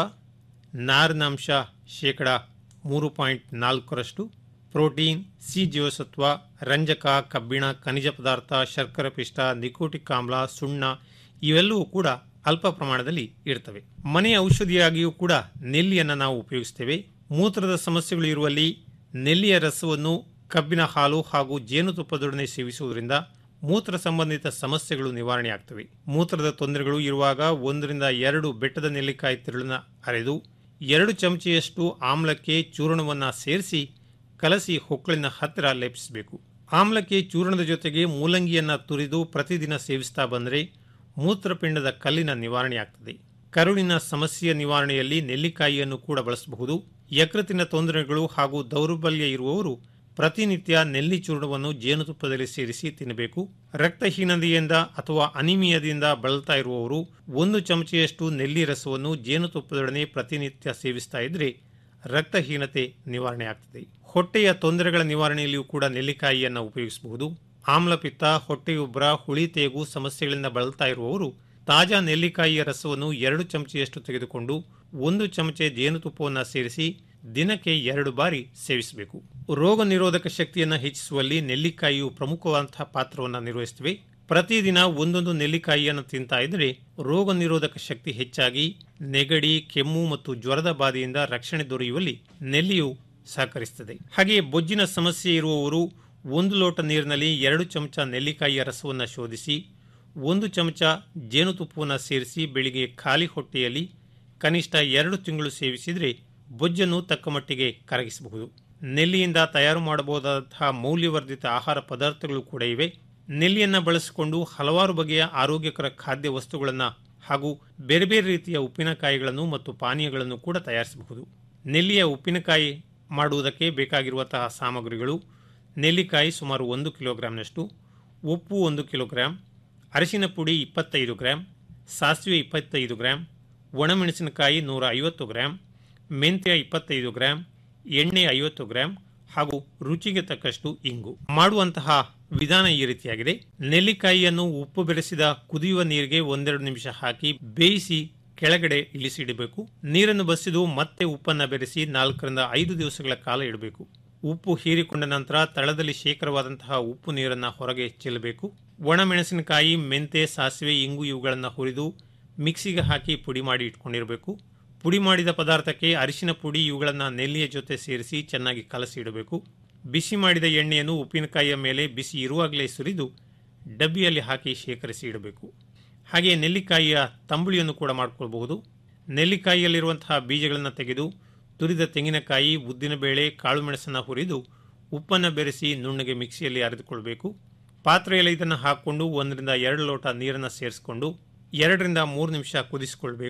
ನಾರಿನಾಂಶ ಶೇಕಡ ಮೂರು ಪಾಯಿಂಟ್ ನಾಲ್ಕರಷ್ಟು ಪ್ರೋಟೀನ್ ಸಿ ಜೀವಸತ್ವ ರಂಜಕ ಕಬ್ಬಿಣ ಖನಿಜ ಪದಾರ್ಥ ಶರ್ಕರ ಪಿಷ್ಟ ನಿಕೋಟಿಕ್ ಆಮ್ಲ ಸುಣ್ಣ ಇವೆಲ್ಲವೂ ಕೂಡ ಅಲ್ಪ ಪ್ರಮಾಣದಲ್ಲಿ ಇರ್ತವೆ ಮನೆ ಔಷಧಿಯಾಗಿಯೂ ಕೂಡ ನೆಲ್ಲಿಯನ್ನು ನಾವು ಉಪಯೋಗಿಸ್ತೇವೆ ಮೂತ್ರದ ಸಮಸ್ಯೆಗಳು ಇರುವಲ್ಲಿ ನೆಲ್ಲಿಯ ರಸವನ್ನು ಕಬ್ಬಿನ ಹಾಲು ಹಾಗೂ ಜೇನುತುಪ್ಪದೊಡನೆ ಸೇವಿಸುವುದರಿಂದ ಮೂತ್ರ ಸಂಬಂಧಿತ ಸಮಸ್ಯೆಗಳು ನಿವಾರಣೆಯಾಗ್ತವೆ ಮೂತ್ರದ ತೊಂದರೆಗಳು ಇರುವಾಗ ಒಂದರಿಂದ ಎರಡು ಬೆಟ್ಟದ ನೆಲ್ಲಿಕಾಯಿ ತಿರುಳನ್ನ ಅರೆದು ಎರಡು ಚಮಚೆಯಷ್ಟು ಆಮ್ಲಕ್ಕೆ ಚೂರ್ಣವನ್ನು ಸೇರಿಸಿ ಕಲಸಿ ಹೊಕ್ಕಳಿನ ಹತ್ತಿರ ಲೇಪಿಸಬೇಕು ಆಮ್ಲಕ್ಕೆ ಚೂರ್ಣದ ಜೊತೆಗೆ ಮೂಲಂಗಿಯನ್ನ ತುರಿದು ಪ್ರತಿದಿನ ಸೇವಿಸ್ತಾ ಬಂದರೆ ಮೂತ್ರಪಿಂಡದ ಕಲ್ಲಿನ ನಿವಾರಣೆಯಾಗ್ತದೆ ಕರುಳಿನ ಸಮಸ್ಯೆಯ ನಿವಾರಣೆಯಲ್ಲಿ ನೆಲ್ಲಿಕಾಯಿಯನ್ನು ಕೂಡ ಬಳಸಬಹುದು ಯಕೃತಿನ ತೊಂದರೆಗಳು ಹಾಗೂ ದೌರ್ಬಲ್ಯ ಇರುವವರು ಪ್ರತಿನಿತ್ಯ ನೆಲ್ಲಿ ಚೂರ್ಣವನ್ನು ಜೇನುತುಪ್ಪದಲ್ಲಿ ಸೇರಿಸಿ ತಿನ್ನಬೇಕು ರಕ್ತಹೀನತೆಯಿಂದ ಅಥವಾ ಅನಿಮಿಯದಿಂದ ಬಳಲ್ತಾ ಇರುವವರು ಒಂದು ಚಮಚೆಯಷ್ಟು ನೆಲ್ಲಿ ರಸವನ್ನು ಜೇನುತುಪ್ಪದೊಡನೆ ಪ್ರತಿನಿತ್ಯ ಸೇವಿಸ್ತಾ ಇದ್ರೆ ರಕ್ತಹೀನತೆ ನಿವಾರಣೆ ಆಗ್ತದೆ ಹೊಟ್ಟೆಯ ತೊಂದರೆಗಳ ನಿವಾರಣೆಯಲ್ಲಿಯೂ ಕೂಡ ನೆಲ್ಲಿಕಾಯಿಯನ್ನು ಉಪಯೋಗಿಸಬಹುದು ಆಮ್ಲಪಿತ್ತ ಹೊಟ್ಟೆಯುಬ್ಬರ ಹುಳಿ ತೇಗು ಸಮಸ್ಯೆಗಳಿಂದ ಬಳಲ್ತಾ ಇರುವವರು ತಾಜಾ ನೆಲ್ಲಿಕಾಯಿಯ ರಸವನ್ನು ಎರಡು ಚಮಚೆಯಷ್ಟು ತೆಗೆದುಕೊಂಡು ಒಂದು ಚಮಚೆ ಜೇನುತುಪ್ಪವನ್ನು ಸೇರಿಸಿ ದಿನಕ್ಕೆ ಎರಡು ಬಾರಿ ಸೇವಿಸಬೇಕು ರೋಗ ನಿರೋಧಕ ಶಕ್ತಿಯನ್ನು ಹೆಚ್ಚಿಸುವಲ್ಲಿ ನೆಲ್ಲಿಕಾಯಿಯು ಪ್ರಮುಖವಾದಂತಹ ಪಾತ್ರವನ್ನು ನಿರ್ವಹಿಸುತ್ತವೆ ಪ್ರತಿದಿನ ಒಂದೊಂದು ನೆಲ್ಲಿಕಾಯಿಯನ್ನು ತಿಂತಾ ಇದ್ರೆ ರೋಗ ನಿರೋಧಕ ಶಕ್ತಿ ಹೆಚ್ಚಾಗಿ ನೆಗಡಿ ಕೆಮ್ಮು ಮತ್ತು ಜ್ವರದ ಬಾಧೆಯಿಂದ ರಕ್ಷಣೆ ದೊರೆಯುವಲ್ಲಿ ನೆಲ್ಲಿಯು ಸಹಕರಿಸುತ್ತದೆ ಹಾಗೆಯೇ ಬೊಜ್ಜಿನ ಸಮಸ್ಯೆ ಇರುವವರು ಒಂದು ಲೋಟ ನೀರಿನಲ್ಲಿ ಎರಡು ಚಮಚ ನೆಲ್ಲಿಕಾಯಿಯ ರಸವನ್ನು ಶೋಧಿಸಿ ಒಂದು ಚಮಚ ಜೇನುತುಪ್ಪವನ್ನು ಸೇರಿಸಿ ಬೆಳಿಗ್ಗೆ ಖಾಲಿ ಹೊಟ್ಟೆಯಲ್ಲಿ ಕನಿಷ್ಠ ಎರಡು ತಿಂಗಳು ಸೇವಿಸಿದರೆ ಬೊಜ್ಜನ್ನು ತಕ್ಕ ಮಟ್ಟಿಗೆ ಕರಗಿಸಬಹುದು ನೆಲ್ಲಿಯಿಂದ ತಯಾರು ಮಾಡಬಹುದಾದಂತಹ ಮೌಲ್ಯವರ್ಧಿತ ಆಹಾರ ಪದಾರ್ಥಗಳು ಕೂಡ ಇವೆ ನೆಲ್ಲಿಯನ್ನು ಬಳಸಿಕೊಂಡು ಹಲವಾರು ಬಗೆಯ ಆರೋಗ್ಯಕರ ಖಾದ್ಯ ವಸ್ತುಗಳನ್ನು ಹಾಗೂ ಬೇರೆ ಬೇರೆ ರೀತಿಯ ಉಪ್ಪಿನಕಾಯಿಗಳನ್ನು ಮತ್ತು ಪಾನೀಯಗಳನ್ನು ಕೂಡ ತಯಾರಿಸಬಹುದು ನೆಲ್ಲಿಯ ಉಪ್ಪಿನಕಾಯಿ ಮಾಡುವುದಕ್ಕೆ ಬೇಕಾಗಿರುವಂತಹ ಸಾಮಗ್ರಿಗಳು ನೆಲ್ಲಿಕಾಯಿ ಸುಮಾರು ಒಂದು ಕಿಲೋಗ್ರಾಂನಷ್ಟು ಉಪ್ಪು ಒಂದು ಕಿಲೋಗ್ರಾಂ ಅರಿಶಿನ ಪುಡಿ ಇಪ್ಪತ್ತೈದು ಗ್ರಾಂ ಸಾಸಿವೆ ಇಪ್ಪತ್ತೈದು ಗ್ರಾಂ ಒಣಮೆಣಸಿನಕಾಯಿ ನೂರ ಐವತ್ತು ಗ್ರಾಂ ಮೆಂತ್ಯ ಇಪ್ಪತ್ತೈದು ಗ್ರಾಂ ಎಣ್ಣೆ ಐವತ್ತು ಗ್ರಾಂ ಹಾಗೂ ರುಚಿಗೆ ತಕ್ಕಷ್ಟು ಇಂಗು ಮಾಡುವಂತಹ ವಿಧಾನ ಈ ರೀತಿಯಾಗಿದೆ ನೆಲ್ಲಿಕಾಯಿಯನ್ನು ಉಪ್ಪು ಬೆರೆಸಿದ ಕುದಿಯುವ ನೀರಿಗೆ ಒಂದೆರಡು ನಿಮಿಷ ಹಾಕಿ ಬೇಯಿಸಿ ಕೆಳಗಡೆ ಇಳಿಸಿಡಬೇಕು ನೀರನ್ನು ಬಸಿದು ಮತ್ತೆ ಉಪ್ಪನ್ನು ಬೆರೆಸಿ ನಾಲ್ಕರಿಂದ ಐದು ದಿವಸಗಳ ಕಾಲ ಇಡಬೇಕು ಉಪ್ಪು ಹೀರಿಕೊಂಡ ನಂತರ ತಳದಲ್ಲಿ ಶೇಖರವಾದಂತಹ ಉಪ್ಪು ನೀರನ್ನು ಹೊರಗೆ ಚೆಲ್ಲಬೇಕು ಒಣಮೆಣಸಿನಕಾಯಿ ಮೆಂತೆ ಸಾಸಿವೆ ಇಂಗು ಇವುಗಳನ್ನು ಹುರಿದು ಮಿಕ್ಸಿಗೆ ಹಾಕಿ ಪುಡಿ ಮಾಡಿ ಇಟ್ಕೊಂಡಿರಬೇಕು ಪುಡಿ ಮಾಡಿದ ಪದಾರ್ಥಕ್ಕೆ ಅರಿಶಿನ ಪುಡಿ ಇವುಗಳನ್ನು ನೆಲ್ಲಿಯ ಜೊತೆ ಸೇರಿಸಿ ಚೆನ್ನಾಗಿ ಕಲಸಿ ಇಡಬೇಕು ಬಿಸಿ ಮಾಡಿದ ಎಣ್ಣೆಯನ್ನು ಉಪ್ಪಿನಕಾಯಿಯ ಮೇಲೆ ಬಿಸಿ ಇರುವಾಗಲೇ ಸುರಿದು ಡಬ್ಬಿಯಲ್ಲಿ ಹಾಕಿ ಶೇಖರಿಸಿ ಇಡಬೇಕು ಹಾಗೆಯೇ ನೆಲ್ಲಿಕಾಯಿಯ ತಂಬುಳಿಯನ್ನು ಕೂಡ ಮಾಡಿಕೊಳ್ಬಹುದು ನೆಲ್ಲಿಕಾಯಿಯಲ್ಲಿರುವಂತಹ ಬೀಜಗಳನ್ನು ತೆಗೆದು ತುರಿದ ತೆಂಗಿನಕಾಯಿ ಉದ್ದಿನಬೇಳೆ ಕಾಳುಮೆಣಸನ್ನು ಹುರಿದು ಉಪ್ಪನ್ನು ಬೆರೆಸಿ ನುಣ್ಣಗೆ ಮಿಕ್ಸಿಯಲ್ಲಿ ಅರೆದುಕೊಳ್ಬೇಕು ಪಾತ್ರೆಯಲ್ಲಿ ಇದನ್ನು ಹಾಕಿಕೊಂಡು ಒಂದರಿಂದ ಎರಡು ಲೋಟ ನೀರನ್ನು ಸೇರಿಸಿಕೊಂಡು ಎರಡರಿಂದ ಮೂರು ನಿಮಿಷ ಕುದಿಸಿಕೊಳ್ಬೇಕು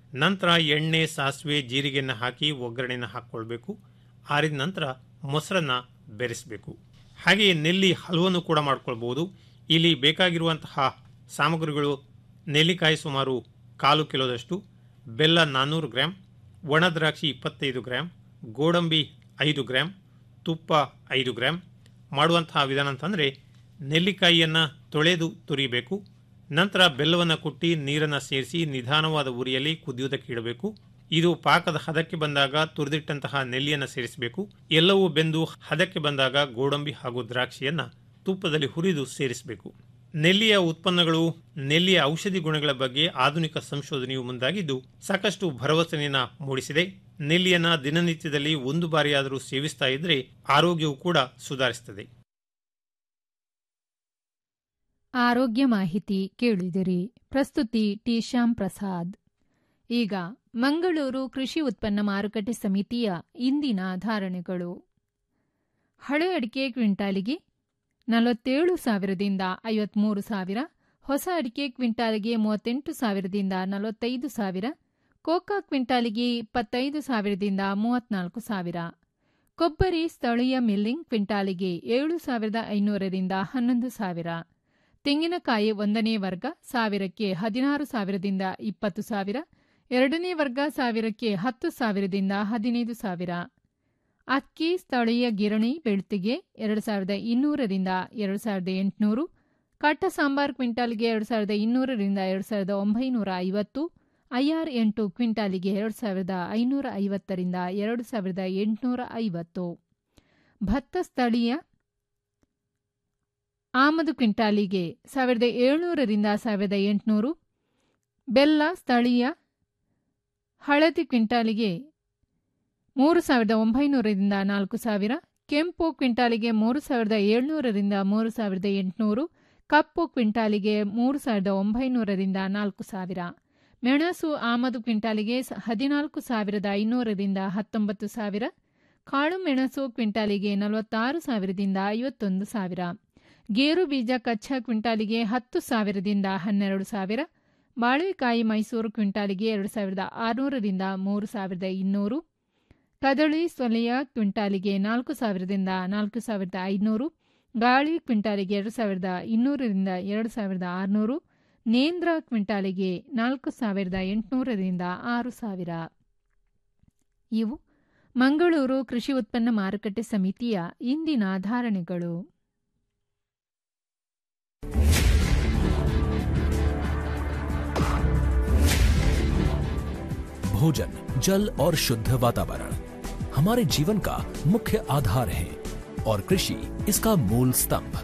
ನಂತರ ಎಣ್ಣೆ ಸಾಸಿವೆ ಜೀರಿಗೆಯನ್ನು ಹಾಕಿ ಒಗ್ಗರಣೆನ ಹಾಕ್ಕೊಳ್ಬೇಕು ಆರಿದ ನಂತರ ಮೊಸರನ್ನ ಬೆರೆಸಬೇಕು ಹಾಗೆಯೇ ನೆಲ್ಲಿ ಹಲವನ್ನು ಕೂಡ ಮಾಡ್ಕೊಳ್ಬೋದು ಇಲ್ಲಿ ಬೇಕಾಗಿರುವಂತಹ ಸಾಮಗ್ರಿಗಳು ನೆಲ್ಲಿಕಾಯಿ ಸುಮಾರು ಕಾಲು ಕಿಲೋದಷ್ಟು ಬೆಲ್ಲ ನಾನ್ನೂರು ಗ್ರಾಂ ಒಣ ದ್ರಾಕ್ಷಿ ಇಪ್ಪತ್ತೈದು ಗ್ರಾಂ ಗೋಡಂಬಿ ಐದು ಗ್ರಾಂ ತುಪ್ಪ ಐದು ಗ್ರಾಂ ಮಾಡುವಂತಹ ವಿಧಾನ ಅಂತಂದರೆ ನೆಲ್ಲಿಕಾಯಿಯನ್ನು ತೊಳೆದು ತುರಿಬೇಕು ನಂತರ ಬೆಲ್ಲವನ್ನು ಕುಟ್ಟಿ ನೀರನ್ನು ಸೇರಿಸಿ ನಿಧಾನವಾದ ಉರಿಯಲ್ಲಿ ಕುದಿಯುವುದಕ್ಕೆ ಇಡಬೇಕು ಇದು ಪಾಕದ ಹದಕ್ಕೆ ಬಂದಾಗ ತುರಿದಿಟ್ಟಂತಹ ನೆಲ್ಲಿಯನ್ನು ಸೇರಿಸಬೇಕು ಎಲ್ಲವೂ ಬೆಂದು ಹದಕ್ಕೆ ಬಂದಾಗ ಗೋಡಂಬಿ ಹಾಗೂ ದ್ರಾಕ್ಷಿಯನ್ನ ತುಪ್ಪದಲ್ಲಿ ಹುರಿದು ಸೇರಿಸಬೇಕು ನೆಲ್ಲಿಯ ಉತ್ಪನ್ನಗಳು ನೆಲ್ಲಿಯ ಔಷಧಿ ಗುಣಗಳ ಬಗ್ಗೆ ಆಧುನಿಕ ಸಂಶೋಧನೆಯು ಮುಂದಾಗಿದ್ದು ಸಾಕಷ್ಟು ಭರವಸೆಯನ್ನ ಮೂಡಿಸಿದೆ ನೆಲ್ಲಿಯನ್ನ ದಿನನಿತ್ಯದಲ್ಲಿ ಒಂದು ಬಾರಿಯಾದರೂ ಸೇವಿಸ್ತಾ ಇದ್ರೆ ಆರೋಗ್ಯವು ಕೂಡ ಸುಧಾರಿಸುತ್ತದೆ
ಆರೋಗ್ಯ ಮಾಹಿತಿ ಕೇಳಿದಿರಿ ಪ್ರಸ್ತುತಿ ಟಿ ಶ್ಯಾಮ್ ಪ್ರಸಾದ್ ಈಗ ಮಂಗಳೂರು ಕೃಷಿ ಉತ್ಪನ್ನ ಮಾರುಕಟ್ಟೆ ಸಮಿತಿಯ ಇಂದಿನ ಧಾರಣೆಗಳು ಹಳೆ ಅಡಿಕೆ ಕ್ವಿಂಟಾಲಿಗೆ ನಲವತ್ತೇಳು ಸಾವಿರದಿಂದ ಐವತ್ಮೂರು ಸಾವಿರ ಹೊಸ ಅಡಿಕೆ ಕ್ವಿಂಟಾಲಿಗೆ ಮೂವತ್ತೆಂಟು ಸಾವಿರದಿಂದ ನಲವತ್ತೈದು ಸಾವಿರ ಕೋಕಾ ಕ್ವಿಂಟಾಲಿಗೆ ಇಪ್ಪತ್ತೈದು ಸಾವಿರದಿಂದ ಮೂವತ್ನಾಲ್ಕು ಸಾವಿರ ಕೊಬ್ಬರಿ ಸ್ಥಳೀಯ ಮಿಲ್ಲಿಂಗ್ ಕ್ವಿಂಟಾಲಿಗೆ ಏಳು ಸಾವಿರದ ಐನೂರರಿಂದ ಹನ್ನೊಂದು ಸಾವಿರ ತೆಂಗಿನಕಾಯಿ ಒಂದನೇ ವರ್ಗ ಸಾವಿರಕ್ಕೆ ಹದಿನಾರು ಸಾವಿರದಿಂದ ಇಪ್ಪತ್ತು ಸಾವಿರ ಎರಡನೇ ವರ್ಗ ಸಾವಿರಕ್ಕೆ ಹತ್ತು ಸಾವಿರದಿಂದ ಹದಿನೈದು ಸಾವಿರ ಅಕ್ಕಿ ಸ್ಥಳೀಯ ಗಿರಣಿ ಬೆಳ್ತಿಗೆ ಎರಡು ಸಾವಿರದ ಇನ್ನೂರರಿಂದ ಎರಡು ಸಾವಿರದ ಎಂಟುನೂರು ಕಟ್ಟ ಸಾಂಬಾರ್ ಕ್ವಿಂಟಾಲ್ಗೆ ಎರಡು ಸಾವಿರದ ಇನ್ನೂರರಿಂದ ಎರಡು ಸಾವಿರದ ಒಂಬೈನೂರ ಐವತ್ತು ಐಆರ್ ಎಂಟು ಕ್ವಿಂಟಾಲಿಗೆ ಎರಡು ಸಾವಿರದ ಐನೂರ ಐವತ್ತರಿಂದ ಎರಡು ಸಾವಿರದ ಎಂಟುನೂರ ಐವತ್ತು ಭತ್ತ ಸ್ಥಳೀಯ ಆಮದು ಕ್ವಿಂಟಾಲಿಗೆ ಸಾವಿರದ ಏಳ್ನೂರರಿಂದ ಸಾವಿರದ ಎಂಟುನೂರು ಬೆಲ್ಲ ಸ್ಥಳೀಯ ಹಳದಿ ಕ್ವಿಂಟಾಲಿಗೆ ಮೂರು ಸಾವಿರದ ಒಂಬೈನೂರರಿಂದ ನಾಲ್ಕು ಸಾವಿರ ಕೆಂಪು ಕ್ವಿಂಟಾಲಿಗೆ ಮೂರು ಸಾವಿರದ ಏಳ್ನೂರರಿಂದ ಮೂರು ಸಾವಿರದ ಎಂಟುನೂರು ಕಪ್ಪು ಕ್ವಿಂಟಾಲಿಗೆ ಮೂರು ಸಾವಿರದ ಒಂಬೈನೂರರಿಂದ ನಾಲ್ಕು ಸಾವಿರ ಮೆಣಸು ಆಮದು ಕ್ವಿಂಟಾಲಿಗೆ ಹದಿನಾಲ್ಕು ಸಾವಿರದ ಐನೂರರಿಂದ ಹತ್ತೊಂಬತ್ತು ಸಾವಿರ ಕಾಳು ಮೆಣಸು ಕ್ವಿಂಟಾಲಿಗೆ ನಲವತ್ತಾರು ಸಾವಿರದಿಂದ ಐವತ್ತೊಂದು ಸಾವಿರ ಗೇರು ಬೀಜ ಕಚ್ಚಾ ಕ್ವಿಂಟಾಲಿಗೆ ಹತ್ತು ಸಾವಿರದಿಂದ ಹನ್ನೆರಡು ಸಾವಿರ ಬಾಳೆಕಾಯಿ ಮೈಸೂರು ಕ್ವಿಂಟಾಲಿಗೆ ಎರಡು ಸಾವಿರದ ಆರುನೂರರಿಂದ ಮೂರು ಸಾವಿರದ ಇನ್ನೂರು ಕದಳಿ ಸೊಲೆಯ ಕ್ವಿಂಟಾಲಿಗೆ ನಾಲ್ಕು ಸಾವಿರದಿಂದ ನಾಲ್ಕು ಸಾವಿರದ ಐನೂರು ಗಾಳಿ ಕ್ವಿಂಟಾಲಿಗೆ ಎರಡು ಸಾವಿರದ ಇನ್ನೂರರಿಂದ ಎರಡು ಸಾವಿರದ ಆರುನೂರು ನೇಂದ್ರ ಕ್ವಿಂಟಾಲಿಗೆ ನಾಲ್ಕು ಸಾವಿರದ ಎಂಟುನೂರರಿಂದ ಆರು ಸಾವಿರ ಇವು ಮಂಗಳೂರು ಕೃಷಿ ಉತ್ಪನ್ನ ಮಾರುಕಟ್ಟೆ ಸಮಿತಿಯ ಇಂದಿನ ಧಾರಣೆಗಳು
भोजन जल और शुद्ध वातावरण हमारे जीवन का मुख्य आधार है और कृषि इसका मूल स्तंभ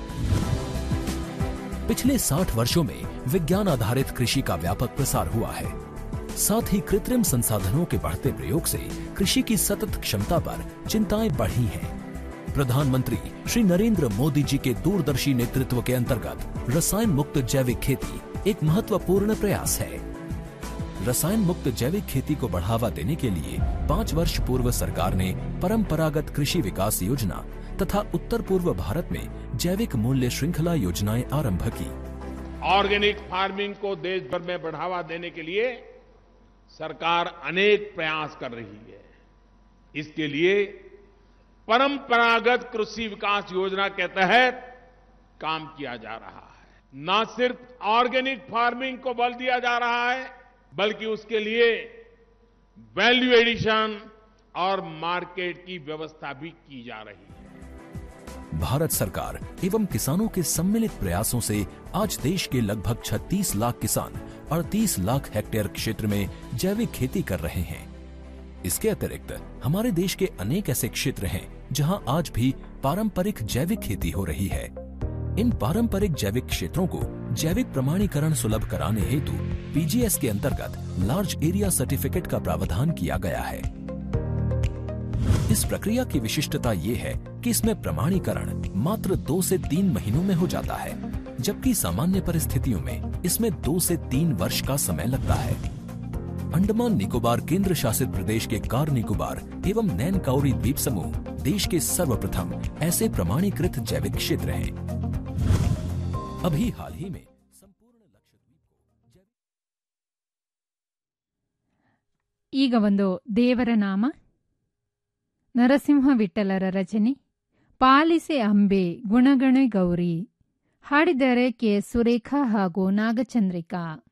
पिछले 60 वर्षों में विज्ञान आधारित कृषि का व्यापक प्रसार हुआ है साथ ही कृत्रिम संसाधनों के बढ़ते प्रयोग से कृषि की सतत क्षमता पर चिंताएं बढ़ी हैं प्रधानमंत्री श्री नरेंद्र मोदी जी के दूरदर्शी नेतृत्व के अंतर्गत रसायन मुक्त जैविक खेती एक महत्वपूर्ण प्रयास है रसायन मुक्त जैविक खेती को बढ़ावा देने के लिए पाँच वर्ष पूर्व सरकार ने परंपरागत कृषि विकास योजना तथा उत्तर पूर्व भारत में जैविक मूल्य श्रृंखला योजनाएं आरंभ की
ऑर्गेनिक फार्मिंग को देश भर में बढ़ावा देने के लिए सरकार अनेक प्रयास कर रही है इसके लिए परंपरागत कृषि विकास योजना के तहत काम किया जा रहा है न सिर्फ ऑर्गेनिक फार्मिंग को बल दिया जा रहा है बल्कि उसके लिए वैल्यू एडिशन और मार्केट की व्यवस्था भी की जा रही है
भारत सरकार एवं किसानों के सम्मिलित प्रयासों से आज देश के लगभग 36 लाख किसान 38 लाख हेक्टेयर क्षेत्र में जैविक खेती कर रहे हैं इसके अतिरिक्त हमारे देश के अनेक ऐसे क्षेत्र हैं जहां आज भी पारंपरिक जैविक खेती हो रही है इन पारंपरिक जैविक क्षेत्रों को जैविक प्रमाणीकरण सुलभ कराने हेतु पीजीएस के अंतर्गत लार्ज एरिया सर्टिफिकेट का प्रावधान किया गया है इस प्रक्रिया की विशिष्टता ये है कि इसमें प्रमाणीकरण मात्र दो से तीन महीनों में हो जाता है जबकि सामान्य परिस्थितियों में इसमें दो से तीन वर्ष का समय लगता है अंडमान निकोबार केंद्र शासित प्रदेश के कार निकोबार एवं नैन काउरी द्वीप समूह देश के सर्वप्रथम ऐसे प्रमाणीकृत जैविक क्षेत्र हैं अभी हाल ही में
ಈಗ ಒಂದು ದೇವರ ನಾಮ ನರಸಿಂಹ ವಿಠಲರ ರಚನೆ ಪಾಲಿಸೆ ಅಂಬೆ ಗುಣಗಣೆ ಗೌರಿ ಹಾಡಿದರೆ ಕೆ ಸುರೇಖಾ ಹಾಗೂ ನಾಗಚಂದ್ರಿಕಾ